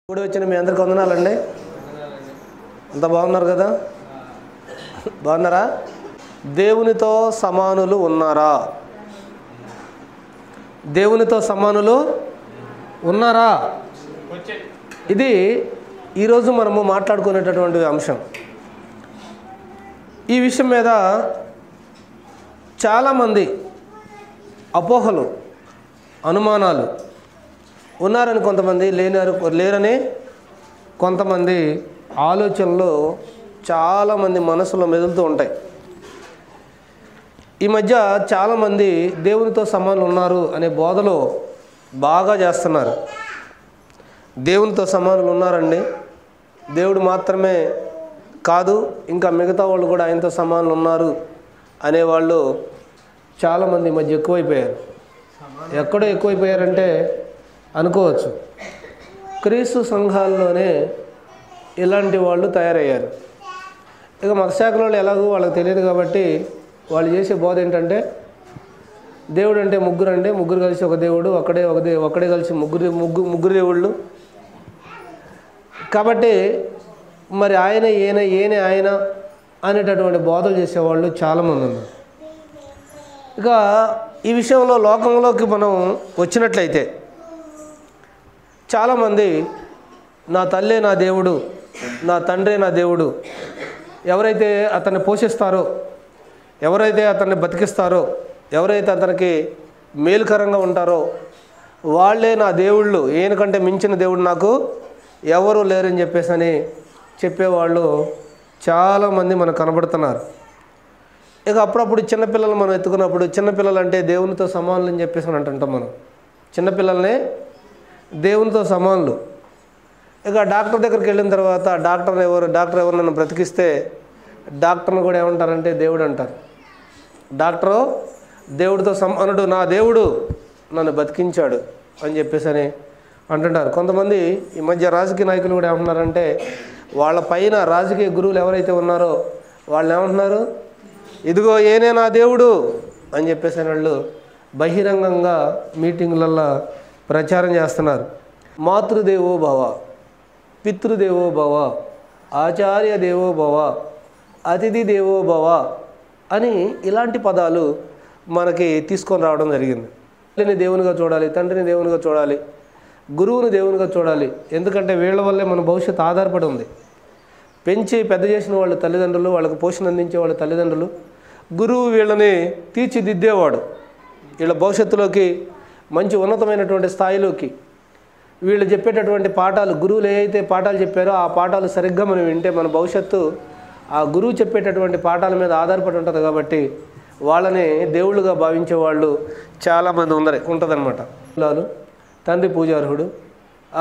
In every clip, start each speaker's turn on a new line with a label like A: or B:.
A: కూడి వచ్చిన మీ అందరికి వందనాలండి అంత బాగున్నారు కదా బాగున్నారా దేవునితో సమానులు ఉన్నారా దేవునితో సమానులు ఉన్నారా ఇది ఈరోజు మనము మాట్లాడుకునేటటువంటి అంశం ఈ విషయం మీద చాలామంది అపోహలు అనుమానాలు ఉన్నారని కొంతమంది లేనారు లేరని కొంతమంది ఆలోచనలు చాలామంది మనసులో మెదులుతూ ఉంటాయి ఈ మధ్య చాలామంది దేవునితో సమానులు ఉన్నారు అనే బోధలో బాగా చేస్తున్నారు దేవునితో సమానులు ఉన్నారండి దేవుడు మాత్రమే కాదు ఇంకా మిగతా వాళ్ళు కూడా ఆయనతో సమానులు ఉన్నారు అనేవాళ్ళు చాలామంది ఈ మధ్య ఎక్కువైపోయారు ఎక్కడో ఎక్కువైపోయారంటే అనుకోవచ్చు క్రీస్తు సంఘాల్లోనే ఇలాంటి వాళ్ళు తయారయ్యారు ఇక మతశాఖల వాళ్ళు ఎలాగో వాళ్ళకి తెలియదు కాబట్టి వాళ్ళు చేసే బోధ ఏంటంటే దేవుడు అంటే ముగ్గురు అంటే ముగ్గురు కలిసి ఒక దేవుడు ఒకడే ఒక దే ఒకడే కలిసి ముగ్గురు ముగ్గురు ముగ్గురు దేవుళ్ళు కాబట్టి మరి ఆయన ఈయన ఈయన ఆయన అనేటటువంటి బోధలు చేసేవాళ్ళు చాలామంది ఉన్నారు ఇక ఈ విషయంలో లోకంలోకి మనం వచ్చినట్లయితే చాలామంది నా తల్లే నా దేవుడు నా తండ్రే నా దేవుడు ఎవరైతే అతన్ని పోషిస్తారో ఎవరైతే అతన్ని బతికిస్తారో ఎవరైతే అతనికి మేలుకరంగా ఉంటారో వాళ్ళే నా దేవుళ్ళు ఈయనకంటే మించిన దేవుడు నాకు ఎవరు లేరని చెప్పేసి అని చెప్పేవాళ్ళు చాలామంది మనకు కనబడుతున్నారు ఇక అప్పుడప్పుడు చిన్నపిల్లలు మనం ఎత్తుకున్నప్పుడు చిన్నపిల్లలు అంటే దేవునితో సమానులు అని చెప్పేసి అని అంటుంటాం మనం చిన్నపిల్లల్ని దేవునితో సమానులు ఇక డాక్టర్ దగ్గరికి వెళ్ళిన తర్వాత డాక్టర్ ఎవరు డాక్టర్ ఎవరు నన్ను బ్రతికిస్తే డాక్టర్ని కూడా ఏమంటారంటే దేవుడు అంటారు డాక్టరు దేవుడితో సమానుడు నా దేవుడు నన్ను బతికించాడు అని చెప్పేసి అని అంటుంటారు కొంతమంది ఈ మధ్య రాజకీయ నాయకులు కూడా ఏమంటున్నారంటే వాళ్ళ పైన రాజకీయ గురువులు ఎవరైతే ఉన్నారో వాళ్ళు ఏమంటున్నారు ఇదిగో ఏనే నా దేవుడు అని చెప్పేసి వాళ్ళు బహిరంగంగా మీటింగులల్లో ప్రచారం చేస్తున్నారు మాతృదేవో భవ పితృదేవో భవ ఆచార్య దేవో భవ అతిథి దేవో భవ అని ఇలాంటి పదాలు మనకి తీసుకొని రావడం జరిగింది తల్లిని దేవునిగా చూడాలి తండ్రిని దేవునిగా చూడాలి గురువుని దేవునిగా చూడాలి ఎందుకంటే వీళ్ళ వల్లే మన భవిష్యత్తు ఆధారపడి ఉంది పెంచి పెద్ద చేసిన వాళ్ళు తల్లిదండ్రులు వాళ్ళకి పోషణ అందించే వాళ్ళ తల్లిదండ్రులు గురువు వీళ్ళని తీర్చిదిద్దేవాడు వీళ్ళ భవిష్యత్తులోకి మంచి ఉన్నతమైనటువంటి స్థాయిలోకి వీళ్ళు చెప్పేటటువంటి పాఠాలు గురువులు ఏ అయితే పాఠాలు చెప్పారో ఆ పాఠాలు సరిగ్గా మనం వింటే మన భవిష్యత్తు ఆ గురువు చెప్పేటటువంటి పాఠాల మీద ఆధారపడి ఉంటుంది కాబట్టి వాళ్ళని దేవుళ్ళుగా భావించే వాళ్ళు చాలామంది ఉందరి ఉంటుందన్నమాట లాలు తండ్రి పూజార్హుడు ఆ,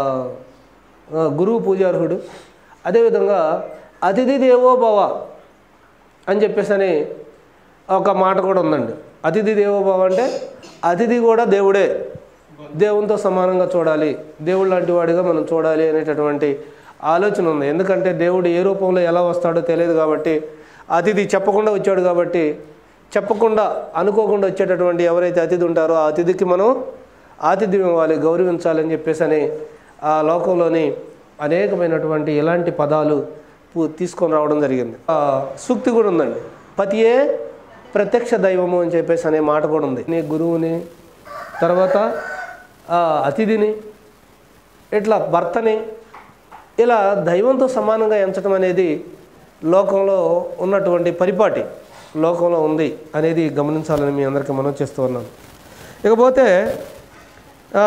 A: ఆ, గురువు పూజార్హుడు అదేవిధంగా అతిథి దేవో భవ అని చెప్పేసి అని ఒక మాట కూడా ఉందండి అతిథి దేవోభవ అంటే అతిథి కూడా దేవుడే దేవునితో సమానంగా చూడాలి దేవుడు లాంటి వాడిగా మనం చూడాలి అనేటటువంటి ఆలోచన ఉంది ఎందుకంటే దేవుడు ఏ రూపంలో ఎలా వస్తాడో తెలియదు కాబట్టి అతిథి చెప్పకుండా వచ్చాడు కాబట్టి చెప్పకుండా అనుకోకుండా వచ్చేటటువంటి ఎవరైతే అతిథి ఉంటారో ఆ అతిథికి మనం ఆతిథ్యం ఇవ్వాలి గౌరవించాలని చెప్పేసి అని ఆ లోకంలోని అనేకమైనటువంటి ఇలాంటి పదాలు పు- తీసుకొని రావడం జరిగింది ఆ సూక్తి కూడా ఉందండి పతియే ప్రత్యక్ష దైవము అని చెప్పేసి అనే మాట కూడా ఉంది నీ గురువుని తర్వాత ఆ అతిథిని ఇట్లా భర్తని ఇలా దైవంతో సమానంగా ఎంచడం అనేది లోకంలో ఉన్నటువంటి పరిపాటి లోకంలో ఉంది అనేది గమనించాలని మీ అందరికీ మనం చేస్తూ ఉన్నాను ఇకపోతే ఆ,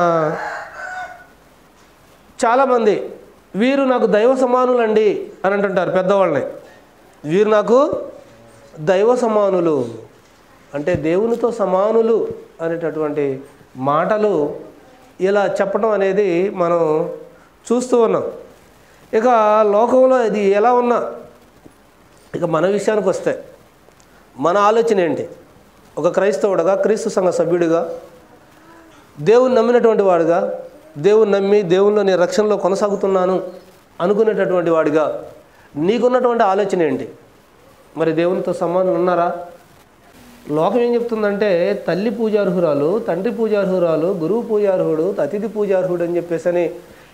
A: చాలామంది వీరు నాకు దైవ సమానులండి అని అంటుంటారు పెద్దవాళ్ళని వీరు నాకు దైవ సమానులు అంటే దేవునితో సమానులు అనేటటువంటి మాటలు ఇలా చెప్పడం అనేది మనం చూస్తూ ఉన్నాం ఇక లోకంలో ఇది ఎలా ఉన్నా ఇక మన విషయానికి వస్తే మన ఆలోచన ఏంటి ఒక క్రైస్తవుడుగా క్రీస్తు సంఘ సభ్యుడిగా దేవుని నమ్మినటువంటి వాడుగా దేవుని నమ్మి దేవునిలో నేను రక్షణలో కొనసాగుతున్నాను అనుకునేటటువంటి వాడిగా నీకున్నటువంటి ఆలోచన ఏంటి మరి దేవునితో సమానులు ఉన్నారా లోకం ఏం చెప్తుందంటే తల్లి పూజార్హురాలు తండ్రి పూజార్హురాలు గురువు పూజార్హుడు అతిథి పూజార్హుడు అని చెప్పేసి అని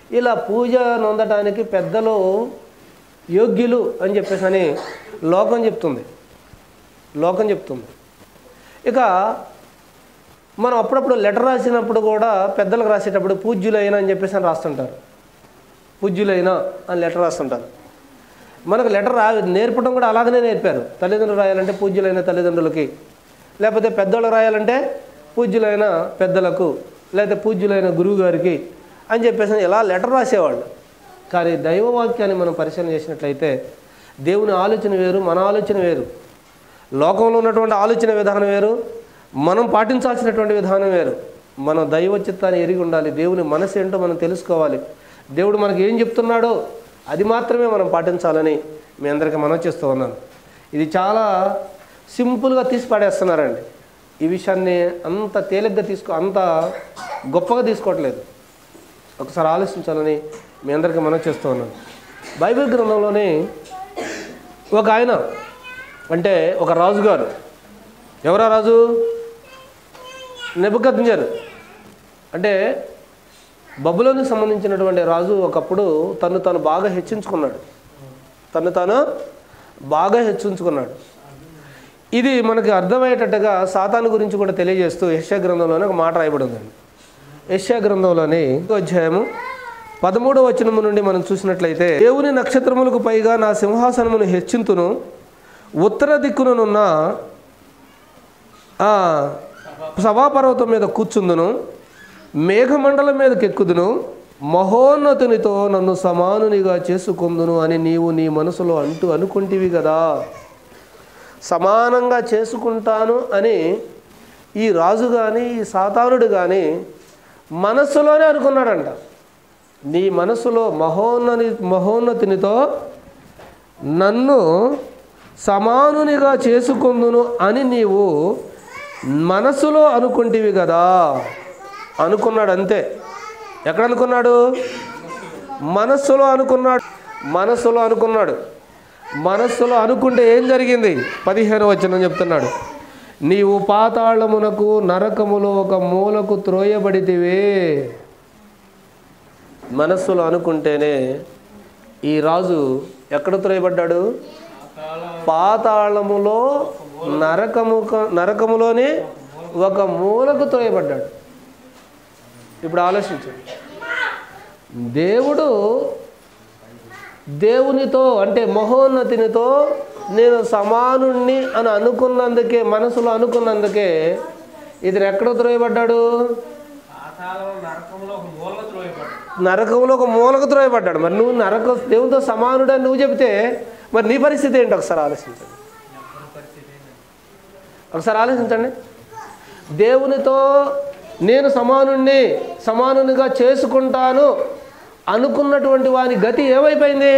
A: ఇలా పూజ నొందటానికి పెద్దలు యోగ్యులు అని చెప్పేసి అని లోకం చెప్తుంది లోకం చెప్తుంది ఇక మనం అప్పుడప్పుడు లెటర్ రాసినప్పుడు కూడా పెద్దలకు రాసేటప్పుడు పూజ్యులైన అని చెప్పేసి అని రాస్తుంటారు పూజ్యులైన అని లెటర్ రాస్తుంటారు మనకు లెటర్ రా నేర్పడం కూడా అలాగనే నేర్పారు తల్లిదండ్రులు రాయాలంటే పూజ్యులైన తల్లిదండ్రులకి లేకపోతే పెద్దోళ్ళకి రాయాలంటే పూజ్యులైన పెద్దలకు లేకపోతే పూజ్యులైన గురువు గారికి అని చెప్పేసి ఇలా లెటర్ రాసేవాళ్ళు కానీ దైవవాక్యాన్ని మనం పరిశీలన చేసినట్లయితే దేవుని ఆలోచన వేరు మన ఆలోచన వేరు లోకంలో ఉన్నటువంటి ఆలోచన విధానం వేరు మనం పాటించాల్సినటువంటి విధానం వేరు మనం దైవ చిత్తాన్ని ఎరిగి ఉండాలి దేవుని మనసు ఏంటో మనం తెలుసుకోవాలి దేవుడు మనకి ఏం చెప్తున్నాడో అది మాత్రమే మనం పాటించాలని మీ అందరికీ మనం చేస్తూ ఉన్నాను ఇది చాలా సింపుల్గా తీసి పడేస్తున్నారండి ఈ విషయాన్ని అంత తేలిగ్గా తీసుకో అంత గొప్పగా తీసుకోవట్లేదు ఒకసారి ఆలోచించాలని మీ అందరికీ మనం చేస్తూ ఉన్నాను బైబిల్ గ్రంథంలోనే ఒక ఆయన అంటే ఒక రాజుగారు ఎవరా రాజు నెబుకద్నెజర్ అంటే బబులోనికి సంబంధించినటువంటి రాజు ఒకప్పుడు తను తాను బాగా హెచ్చించుకున్నాడు తను తాను బాగా హెచ్చించుకున్నాడు ఇది మనకి అర్థమయ్యేటట్టుగా సాతాను గురించి కూడా తెలియజేస్తూ యశ్యా గ్రంథంలోనే ఒక మాట రాయబడి ఉందండి యశ్యా గ్రంథంలోని ఇంకో అధ్యాయము పదమూడవ వచనము నుండి మనం చూసినట్లయితే దేవుని నక్షత్రములకు పైగా నా సింహాసనమును హెచ్చింతును ఉత్తర దిక్కునున్న ఆ సభాపర్వతం మీద కూర్చుందును మేఘమండలం మీదకి ఎక్కుదును మహోన్నతునితో నన్ను సమానునిగా చేసుకుందును అని నీవు నీ మనసులో అంటూ అనుకుంటివి కదా సమానంగా చేసుకుంటాను అని ఈ రాజు కానీ ఈ సాతానుడు కానీ మనస్సులోనే అనుకున్నాడంట నీ మనసులో మహోన్నతి మహోన్నతినితో నన్ను సమానునిగా చేసుకుందును అని నీవు మనసులో అనుకుంటివి కదా అనుకున్నాడు అంతే ఎక్కడ అనుకున్నాడు మనస్సులో అనుకున్నాడు మనస్సులో అనుకున్నాడు మనస్సులో అనుకుంటే ఏం జరిగింది పదిహేను వచనం చెప్తున్నాడు నీవు పాతాళమునకు నరకములో ఒక మూలకు త్రోయబడితివే మనస్సులో అనుకుంటేనే ఈ రాజు ఎక్కడ త్రోయబడ్డాడు పాతాళములో నరకము నరకములోని ఒక మూలకు త్రోయబడ్డాడు ఇప్పుడు ఆలోచించండి దేవుడు దేవునితో అంటే మహోన్నతినితో నేను సమానుణ్ణి అని అనుకున్నందుకే మనసులో అనుకున్నందుకే ఇతను ఎక్కడ త్రోయబడ్డాడు
B: పాతాళం నరకంలో ఒక మూల త్రోయబడ్డాడు
A: నరకంలో ఒక మూలకు త్రోయబడ్డాడు మరి నువ్వు నరక దేవునితో సమానుడని నువ్వు చెబితే మరి నీ పరిస్థితి ఏంటి ఒకసారి ఆలోచించండి ఒకసారి ఆలోచించండి దేవునితో నేను సమానుణ్ణి సమానునిగా చేసుకుంటాను అనుకున్నటువంటి వాని గతి ఏమైపోయింది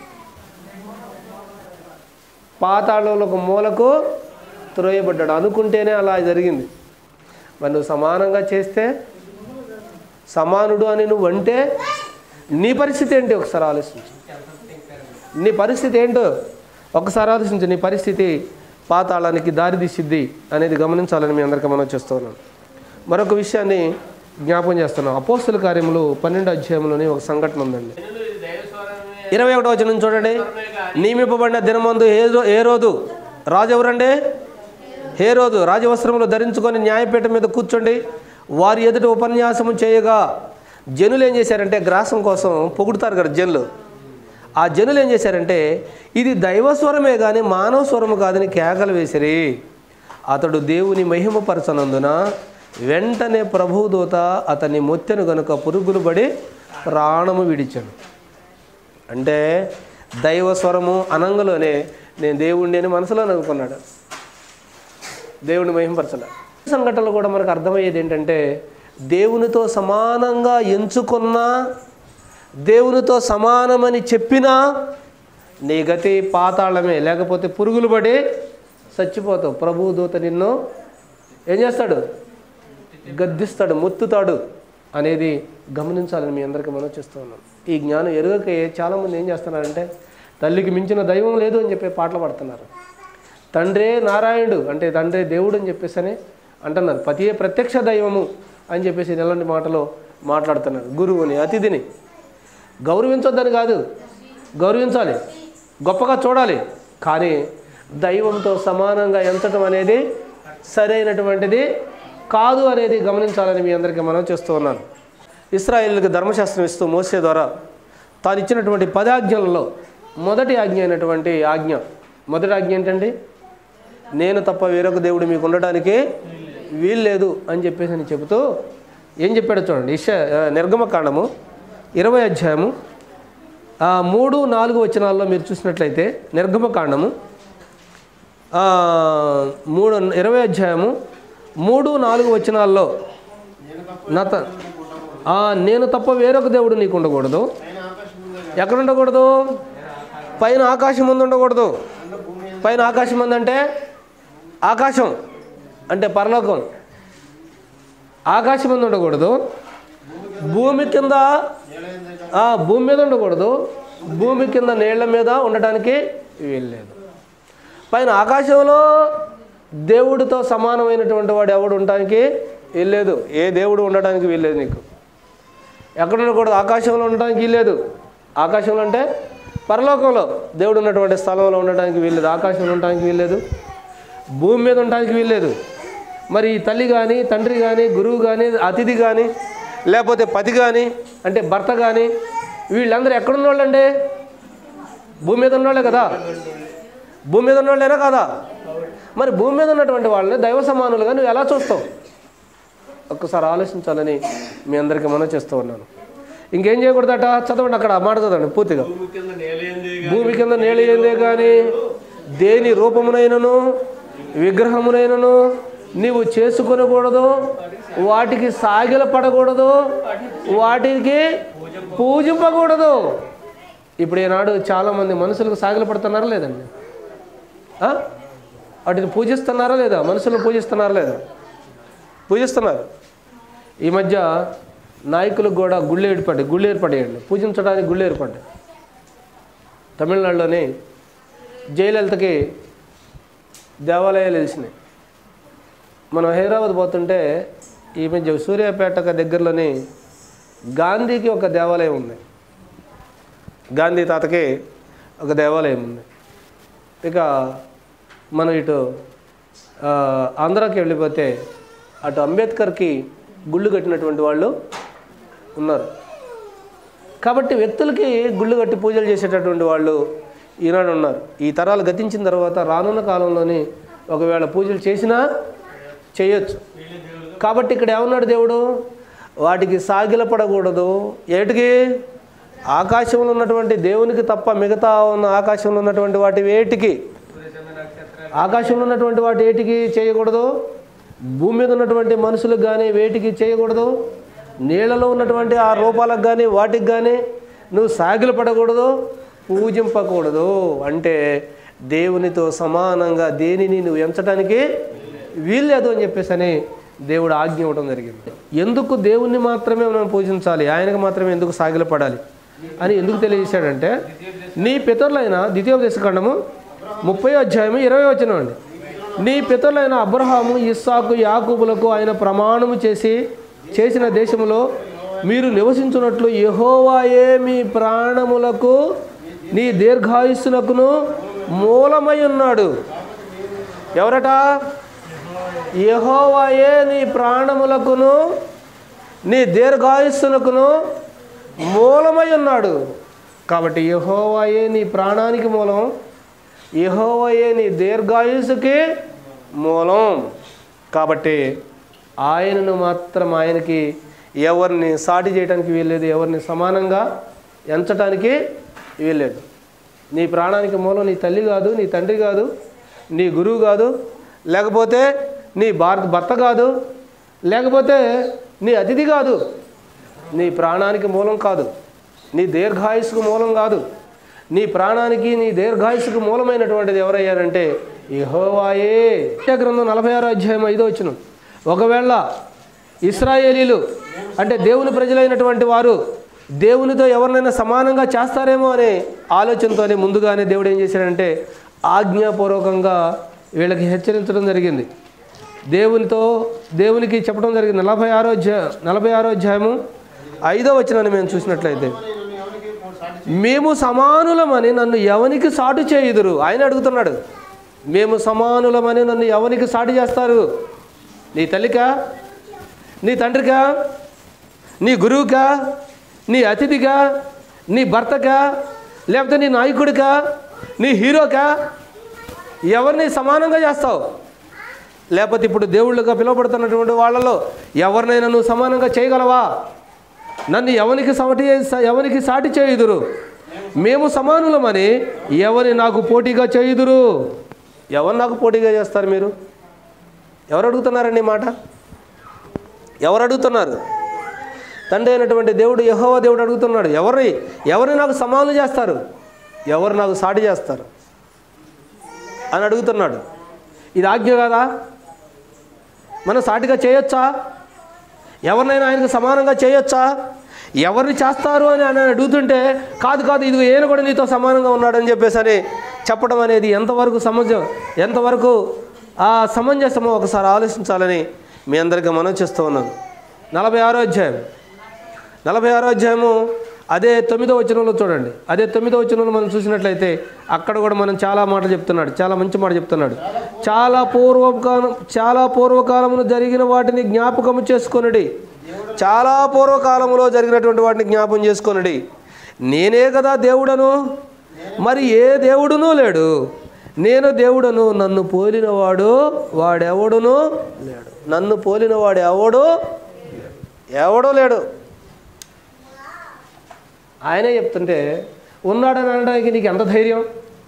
A: పాతాళంలో ఒక మూలకు త్రోయబడ్డాడు అనుకుంటేనే అలా జరిగింది మరి నువ్వు సమానంగా చేస్తే సమానుడు అని నువ్వు అంటే నీ పరిస్థితి ఏంటి ఒకసారి ఆలోచించు నీ పరిస్థితి ఏంటో ఒకసారి ఆలోచించు నీ పరిస్థితి పాతాళానికి దారి తీసిద్ది అనేది గమనించాలని మీ అందరికీ మనం చేస్తూ ఉన్నాం మరొక విషయాన్ని జ్ఞాపకం చేస్తున్నాం అపోస్తుల కార్యములు పన్నెండు అధ్యాయంలోని ఒక సంఘటన ఉందండి
B: జనులు ఇది దైవ స్వరమే
A: ఇరవై ఒకటో వచనం చూడండి నియమింపబడిన దినమందు ఏ రో ఏ రోజు రాజు ఎవరండి హే రోజు రాజవస్త్రములు ధరించుకొని న్యాయపీఠం మీద కూర్చోండి వారి ఎదుట ఉపన్యాసము చేయగా జనులు ఏం చేశారంటే గ్రాసం కోసం పొగుడుతారు కదా జనులు ఆ జనులు ఏం చేశారంటే ఇది దైవ స్వరమే కానీ మానవ స్వరము కాదని కేకలు వేసిరి అతడు దేవుని మహిమపరచనందున వెంటనే ప్రభుదూత అతని మొత్తెను గనుక పురుగులు పడి ప్రాణము విడిచాడు అంటే దైవ స్వరము అనంగలోనే నేను దేవుణ్ణి అని మనసులో అనుకున్నాడు దేవుని మహింపరచల సంఘటనలు కూడా మనకు అర్థమయ్యేది ఏంటంటే దేవునితో సమానంగా ఎంచుకున్నా దేవునితో సమానమని చెప్పినా నీ గతి పాతాళమే లేకపోతే పురుగులు పడి చచ్చిపోతావు ప్రభు దూత నిన్ను ఏం చేస్తాడు గద్దిస్తాడు ముత్తుతాడు అనేది గమనించాలని మీ అందరికీ మనం చేస్తూ ఉన్నాం ఈ జ్ఞానం ఎరుగకే చాలామంది ఏం చేస్తున్నారంటే తల్లికి మించిన దైవం లేదు అని చెప్పి పాటలు పాడుతున్నారు తండ్రే నారాయణుడు అంటే తండ్రే దేవుడు అని చెప్పేసి అని అంటున్నారు పతియే ప్రత్యక్ష దైవము అని చెప్పేసి ఇలాంటి మాటలు మాట్లాడుతున్నారు గురువుని అతిథిని గౌరవించొద్దని కాదు గౌరవించాలి గొప్పగా చూడాలి కానీ దైవంతో సమానంగా ఎంచటం అనేది సరైనటువంటిది కాదు అనేది గమనించాలని మీ అందరికీ మనం చేస్తూ ఉన్నాను ఇస్రాయేల్కి ధర్మశాస్త్రం ఇస్తూ మోసే ద్వారా తాను ఇచ్చినటువంటి పదాజ్ఞలలో మొదటి ఆజ్ఞ అయినటువంటి ఆజ్ఞ మొదటి ఆజ్ఞ ఏంటండి నేను తప్ప వేరొక దేవుడు మీకు ఉండడానికి వీల్లేదు అని చెప్పేసి అని చెబుతూ ఏం చెప్పాడో చూడండి ఇష నిర్గమకాండము ఇరవై అధ్యాయము ఆ, మూడు నాలుగు వచనాల్లో మీరు చూసినట్లయితే నిర్గమకాండము ఆ, మూడు ఇరవై అధ్యాయము మూడు నాలుగు వచనాల్లో నా త- ఆ, నేను తప్ప వేరొక దేవుడు నీకు ఉండకూడదు ఎక్కడ ఉండకూడదు పైన ఆకాశం ముందు ఉండకూడదు పైన ఆకాశం ముందు అంటే ఆకాశం అంటే పరలోకం ఆకాశం ముందు ఉండకూడదు భూమి కింద ఆ, భూమి మీద ఉండకూడదు భూమి కింద నీళ్ల మీద ఉండటానికి వీల్లేదు పైన ఆకాశంలో దేవుడితో సమానమైనటువంటి వాడు ఎవడు ఉండటానికి వీల్లేదు ఏ దేవుడు ఉండడానికి వీల్లేదు నీకు ఎక్కడ ఉండకూడదు ఆకాశంలో ఉండడానికి వీల్లేదు ఆకాశంలో అంటే పరలోకంలో దేవుడు ఉన్నటువంటి స్థలంలో ఉండడానికి వీల్లేదు ఆకాశంలో ఉండడానికి వీల్లేదు భూమి మీద ఉండడానికి వీల్లేదు మరి ఈ తల్లి కానీ తండ్రి కానీ గురువు కానీ అతిథి కానీ లేకపోతే పతి కానీ అంటే భర్త కానీ వీళ్ళందరూ ఎక్కడున్న వాళ్ళండి భూమి మీద ఉన్నోళ్ళే కదా భూమి మీద ఉన్నోళ్ళేనా కదా మరి భూమి మీద ఉన్నటువంటి వాళ్ళని దైవ సమానులుగా నువ్వు ఎలా చూస్తావు ఒక్కసారి ఆలోచించాలని మీ అందరికీ మనం చేస్తూ ఉన్నాను ఇంకేం చేయకూడదట చదవండి అక్కడ ఆ మాట చదవండి పూర్తిగా
B: భూమి కింద నేలేంది
A: భూమి కింద నేల ఏందే కానీ దేని రూపమునైనను విగ్రహమునైనను నీవు చేసుకొనకూడదు వాటికి సాగిల పడకూడదు వాటికి పూజింపకూడదు ఇప్పుడు ఈనాడు చాలామంది మనుషులకు సాగిల పడుతున్నారా లేదండి ఆ? వాటిని పూజిస్తున్నారా లేదా మనుషులను పూజిస్తున్నారా లేదా పూజిస్తున్నారు ఈ మధ్య నాయకులకు కూడా గుళ్ళు ఏర్పడ్డాయి గుళ్ళు ఏర్పడేయండి పూజించడానికి గుళ్ళు ఏర్పడ్డాయి తమిళనాడులోని జయలలితకి దేవాలయాలు వెలిసినాయి మనం హైదరాబాద్ పోతుంటే ఈ మధ్య సూర్యాపేట దగ్గరలోని గాంధీకి ఒక దేవాలయం ఉంది గాంధీ తాతకి ఒక దేవాలయం ఉంది ఇక మనం ఇటు ఆ, ఆంధ్రాకి వెళ్ళిపోతే అటు అంబేద్కర్కి గుళ్ళు కట్టినటువంటి వాళ్ళు ఉన్నారు కాబట్టి వ్యక్తులకి గుళ్ళు కట్టి పూజలు చేసేటటువంటి వాళ్ళు ఈనాడు ఉన్నారు ఈ తరాలు గతించిన తర్వాత రానున్న కాలంలోని ఒకవేళ పూజలు చేసినా చేయొచ్చు కాబట్టి ఇక్కడ ఏమన్నాడు దేవుడు వాటికి సాగిలపడకూడదు ఏటికి ఆకాశంలో ఉన్నటువంటి దేవునికి తప్ప మిగతా ఉన్న ఆకాశంలో ఉన్నటువంటి వాటి వేటికి
B: సూర్యచంద్ర నక్షత్రాలు
A: ఆకాశంలో ఉన్నటువంటి వాటి ఏటికి చేయకూడదు భూమి మీద ఉన్నటువంటి మనుషులకు కానీ వేటికి చేయకూడదు నీళ్ళలో ఉన్నటువంటి ఆ రూపాలకు కానీ వాటికి కానీ నువ్వు సాగిలు పడకూడదు పూజింపకూడదు అంటే దేవునితో సమానంగా దేనిని నువ్వు ఎంచడానికి వీల్లేదు అని చెప్పేసి అని దేవుడు ఆజ్ఞ ఇవ్వడం జరిగింది ఎందుకు దేవుణ్ణి మాత్రమే మనం పూజించాలి ఆయనకు మాత్రమే ఎందుకు సాగిలపడాలి అని ఎందుకు తెలియజేశాడంటే నీ పితరులైన ద్వితీయోపదేశకాండము ముప్పై అధ్యాయము ఇరవై వచనం అండి నీ పితరులైన అబ్రహాము ఇస్సాకు యాకూబులకు ఆయన ప్రమాణము చేసి చేసిన దేశములో మీరు నివసించున్నట్లు యెహోవాయే మీ ప్రాణములకు నీ దీర్ఘాయుస్సునకును మూలమై ఉన్నాడు ఎవరట యెహోవాయే నీ ప్రాణములకును నీ దీర్ఘాయుస్సునకును మూలమై ఉన్నాడు కాబట్టి యెహోవాయే నీ ప్రాణానికి మూలం యెహోవాయే నీ దీర్ఘాయుస్సుకి మూలం కాబట్టి ఆయనను మాత్రం ఆయనకి ఎవరిని సాటి చేయడానికి వీల్లేదు ఎవరిని సమానంగా ఎంచటానికి వీల్లేదు నీ ప్రాణానికి మూలం నీ తల్లి కాదు నీ తండ్రి కాదు నీ గురువు కాదు లేకపోతే నీ భారత భర్త కాదు లేకపోతే నీ అతిథి కాదు నీ ప్రాణానికి మూలం కాదు నీ దీర్ఘాయుస్సుకు మూలం కాదు నీ ప్రాణానికి నీ దీర్ఘాయుస్సుకు మూలమైనటువంటిది ఎవరయ్యారంటే యెహోవాయే యెషయా గ్రంథం నలభై ఆరో అధ్యాయం ఐదో వచ్చిన ఒకవేళ ఇస్రాయేలీలు అంటే దేవుని ప్రజలైనటువంటి వారు దేవునితో ఎవరినైనా సమానంగా చేస్తారేమో అనే ఆలోచనతోనే ముందుగానే దేవుడు ఏం చేశాడంటే ఆజ్ఞాపూర్వకంగా వీళ్ళకి హెచ్చరించడం జరిగింది దేవునితో దేవునికి చెప్పడం జరిగింది నలభై ఆరో అధ్యాయ నలభై ఆరో అధ్యాయము ఐదో వచనాన్ని మేము చూసినట్లయితే మేము సమానులమని నన్ను ఎవనికి సాటు చేయుదురు ఆయన అడుగుతున్నాడు మేము సమానులమని నన్ను ఎవనికి సాటి చేస్తారు నీ తల్లికా నీ తండ్రికా నీ గురువుకా నీ అతిథిగా నీ భర్తకా లేకపోతే నీ నాయకుడికా నీ హీరోకా ఎవరిని సమానంగా చేస్తావు లేకపోతే ఇప్పుడు దేవుళ్ళుగా పిలువబడుతున్నటువంటి వాళ్ళలో ఎవరినైనా నువ్వు సమానంగా చేయగలవా నన్ను ఎవరికి సమటి ఎవరికి సాటి చేయుదురు మేము సమానులమని ఎవరి నాకు పోటీగా చేయుదురు ఎవరు నాకు పోటీగా చేస్తారు మీరు ఎవరు అడుగుతున్నారండి ఈ మాట ఎవరు అడుగుతున్నారు తండ్రి అయినటువంటి దేవుడు యెహోవా దేవుడు అడుగుతున్నాడు ఎవరిని ఎవరిని నాకు సమానం చేస్తారు ఎవరు నాకు సాటి చేస్తారు అని అడుగుతున్నాడు ఇది ఆజ్ఞ కదా మనం సాటిగా చేయొచ్చా ఎవరినైనా ఆయనకు సమానంగా చేయొచ్చా ఎవరిని చేస్తారు అని ఆయన అడుగుతుంటే కాదు కాదు ఇది ఈయన కూడా నీతో సమానంగా ఉన్నాడని చెప్పేసి అని చెప్పడం అనేది ఎంతవరకు సమంజం ఎంతవరకు ఆ సమంజసమో ఒకసారి ఆలోచించాలని మీ అందరికీ మనం చేస్తూ ఉన్నాను నలభై ఆరో అధ్యాయం నలభై ఆరో అధ్యాయము అదే తొమ్మిదో వచనంలో చూడండి అదే తొమ్మిదో వచనంలో మనం చూసినట్లయితే అక్కడ కూడా మనం చాలా మాటలు చెప్తున్నాడు చాలా మంచి మాట చెప్తున్నాడు చాలా పూర్వకాలం చాలా పూర్వకాలమును జరిగిన వాటిని జ్ఞాపకము చేసుకొనుడి చాలా పూర్వకాలంలో జరిగినటువంటి వాటిని జ్ఞాపకం చేసుకొనుడి నేనే కదా దేవుడను మరి ఏ దేవుడునూ లేడు నేను దేవుడను నన్ను పోలినవాడు వాడెవడును లేడు నన్ను పోలినవాడు ఎవడు ఎవడో లేడు ఆయనే చెప్తుంటే ఉన్నాడని అనడానికి నీకు ఎంత ధైర్యం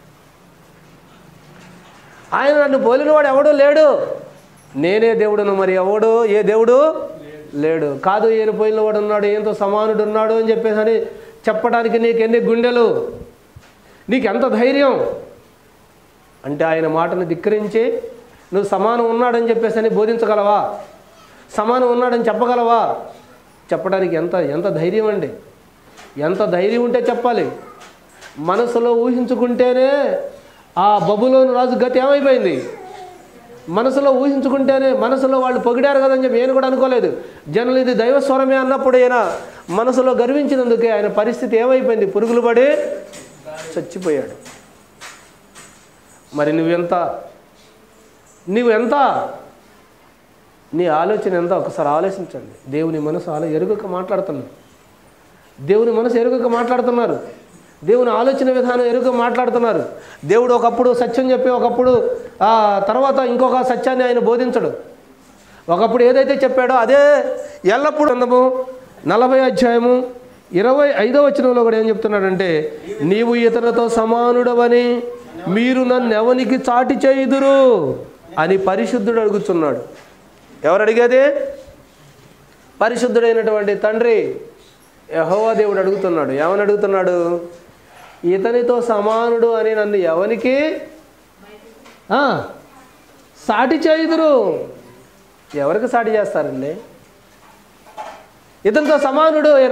A: ఆయన నన్ను పోలినవాడు ఎవడో లేడు నేనే దేవుడును మరి ఎవడు ఏ దేవుడు లేడు కాదు ఈయన పోలినవాడు ఉన్నాడు ఈయనతో సమానుడు ఉన్నాడు అని చెప్పేసి అని చెప్పడానికి నీకు ఎన్ని గుండెలు నీకు ఎంత ధైర్యం అంటే ఆయన మాటను ధిక్కరించి నువ్వు సమానం ఉన్నాడని చెప్పేసి అని బోధించగలవా సమానం ఉన్నాడని చెప్పగలవా చెప్పడానికి ఎంత ఎంత ధైర్యం అండి ఎంత ధైర్యం ఉంటే చెప్పాలి మనసులో ఊహించుకుంటేనే ఆ బబులోను రాజు గతి ఏమైపోయింది మనసులో ఊహించుకుంటేనే మనసులో వాళ్ళు పొగిడారు కదని చెప్పి నేను కూడా అనుకోలేదు జనులు ఇది దైవస్వరమే అన్నప్పుడు ఆయన మనసులో గర్వించినందుకే ఆయన పరిస్థితి ఏమైపోయింది పురుగులు పడి చచ్చిపోయాడు మరి నువ్వెంత నువ్వు ఎంత నీ ఆలోచన ఎంత ఒకసారి ఆలోచించండి దేవుని మనసు ఆలో ఎరుగక మాట్లాడుతున్నాడు దేవుని మనసు ఎరుగక మాట్లాడుతున్నారు దేవుని ఆలోచన విధానం ఎరుగక మాట్లాడుతున్నారు దేవుడు ఒకప్పుడు సత్యం చెప్పి ఒకప్పుడు ఆ తర్వాత ఇంకొక సత్యాన్ని ఆయన బోధించడు ఒకప్పుడు ఏదైతే చెప్పాడో అదే ఎల్లప్పుడూ అందము నలభై అధ్యాయము ఇరవై ఐదో వచనంలో కూడా ఏం చెప్తున్నాడంటే నీవు ఇతరులతో సమానుడవని మీరు నన్ను ఎవనికి చాటి చేయుదురు అని పరిశుద్ధుడు అడుగుతున్నాడు ఎవరు అడిగేది పరిశుద్ధుడైనటువంటి తండ్రి యహోవా దేవుడు అడుగుతున్నాడు ఏమని అడుగుతున్నాడు ఇతనితో సమానుడు అని నన్ను ఎవరికి ఆ, సాటి చేయుదురు ఎవరికి సాటి చేస్తారండి ఇతనితో సమానుడు ఆయన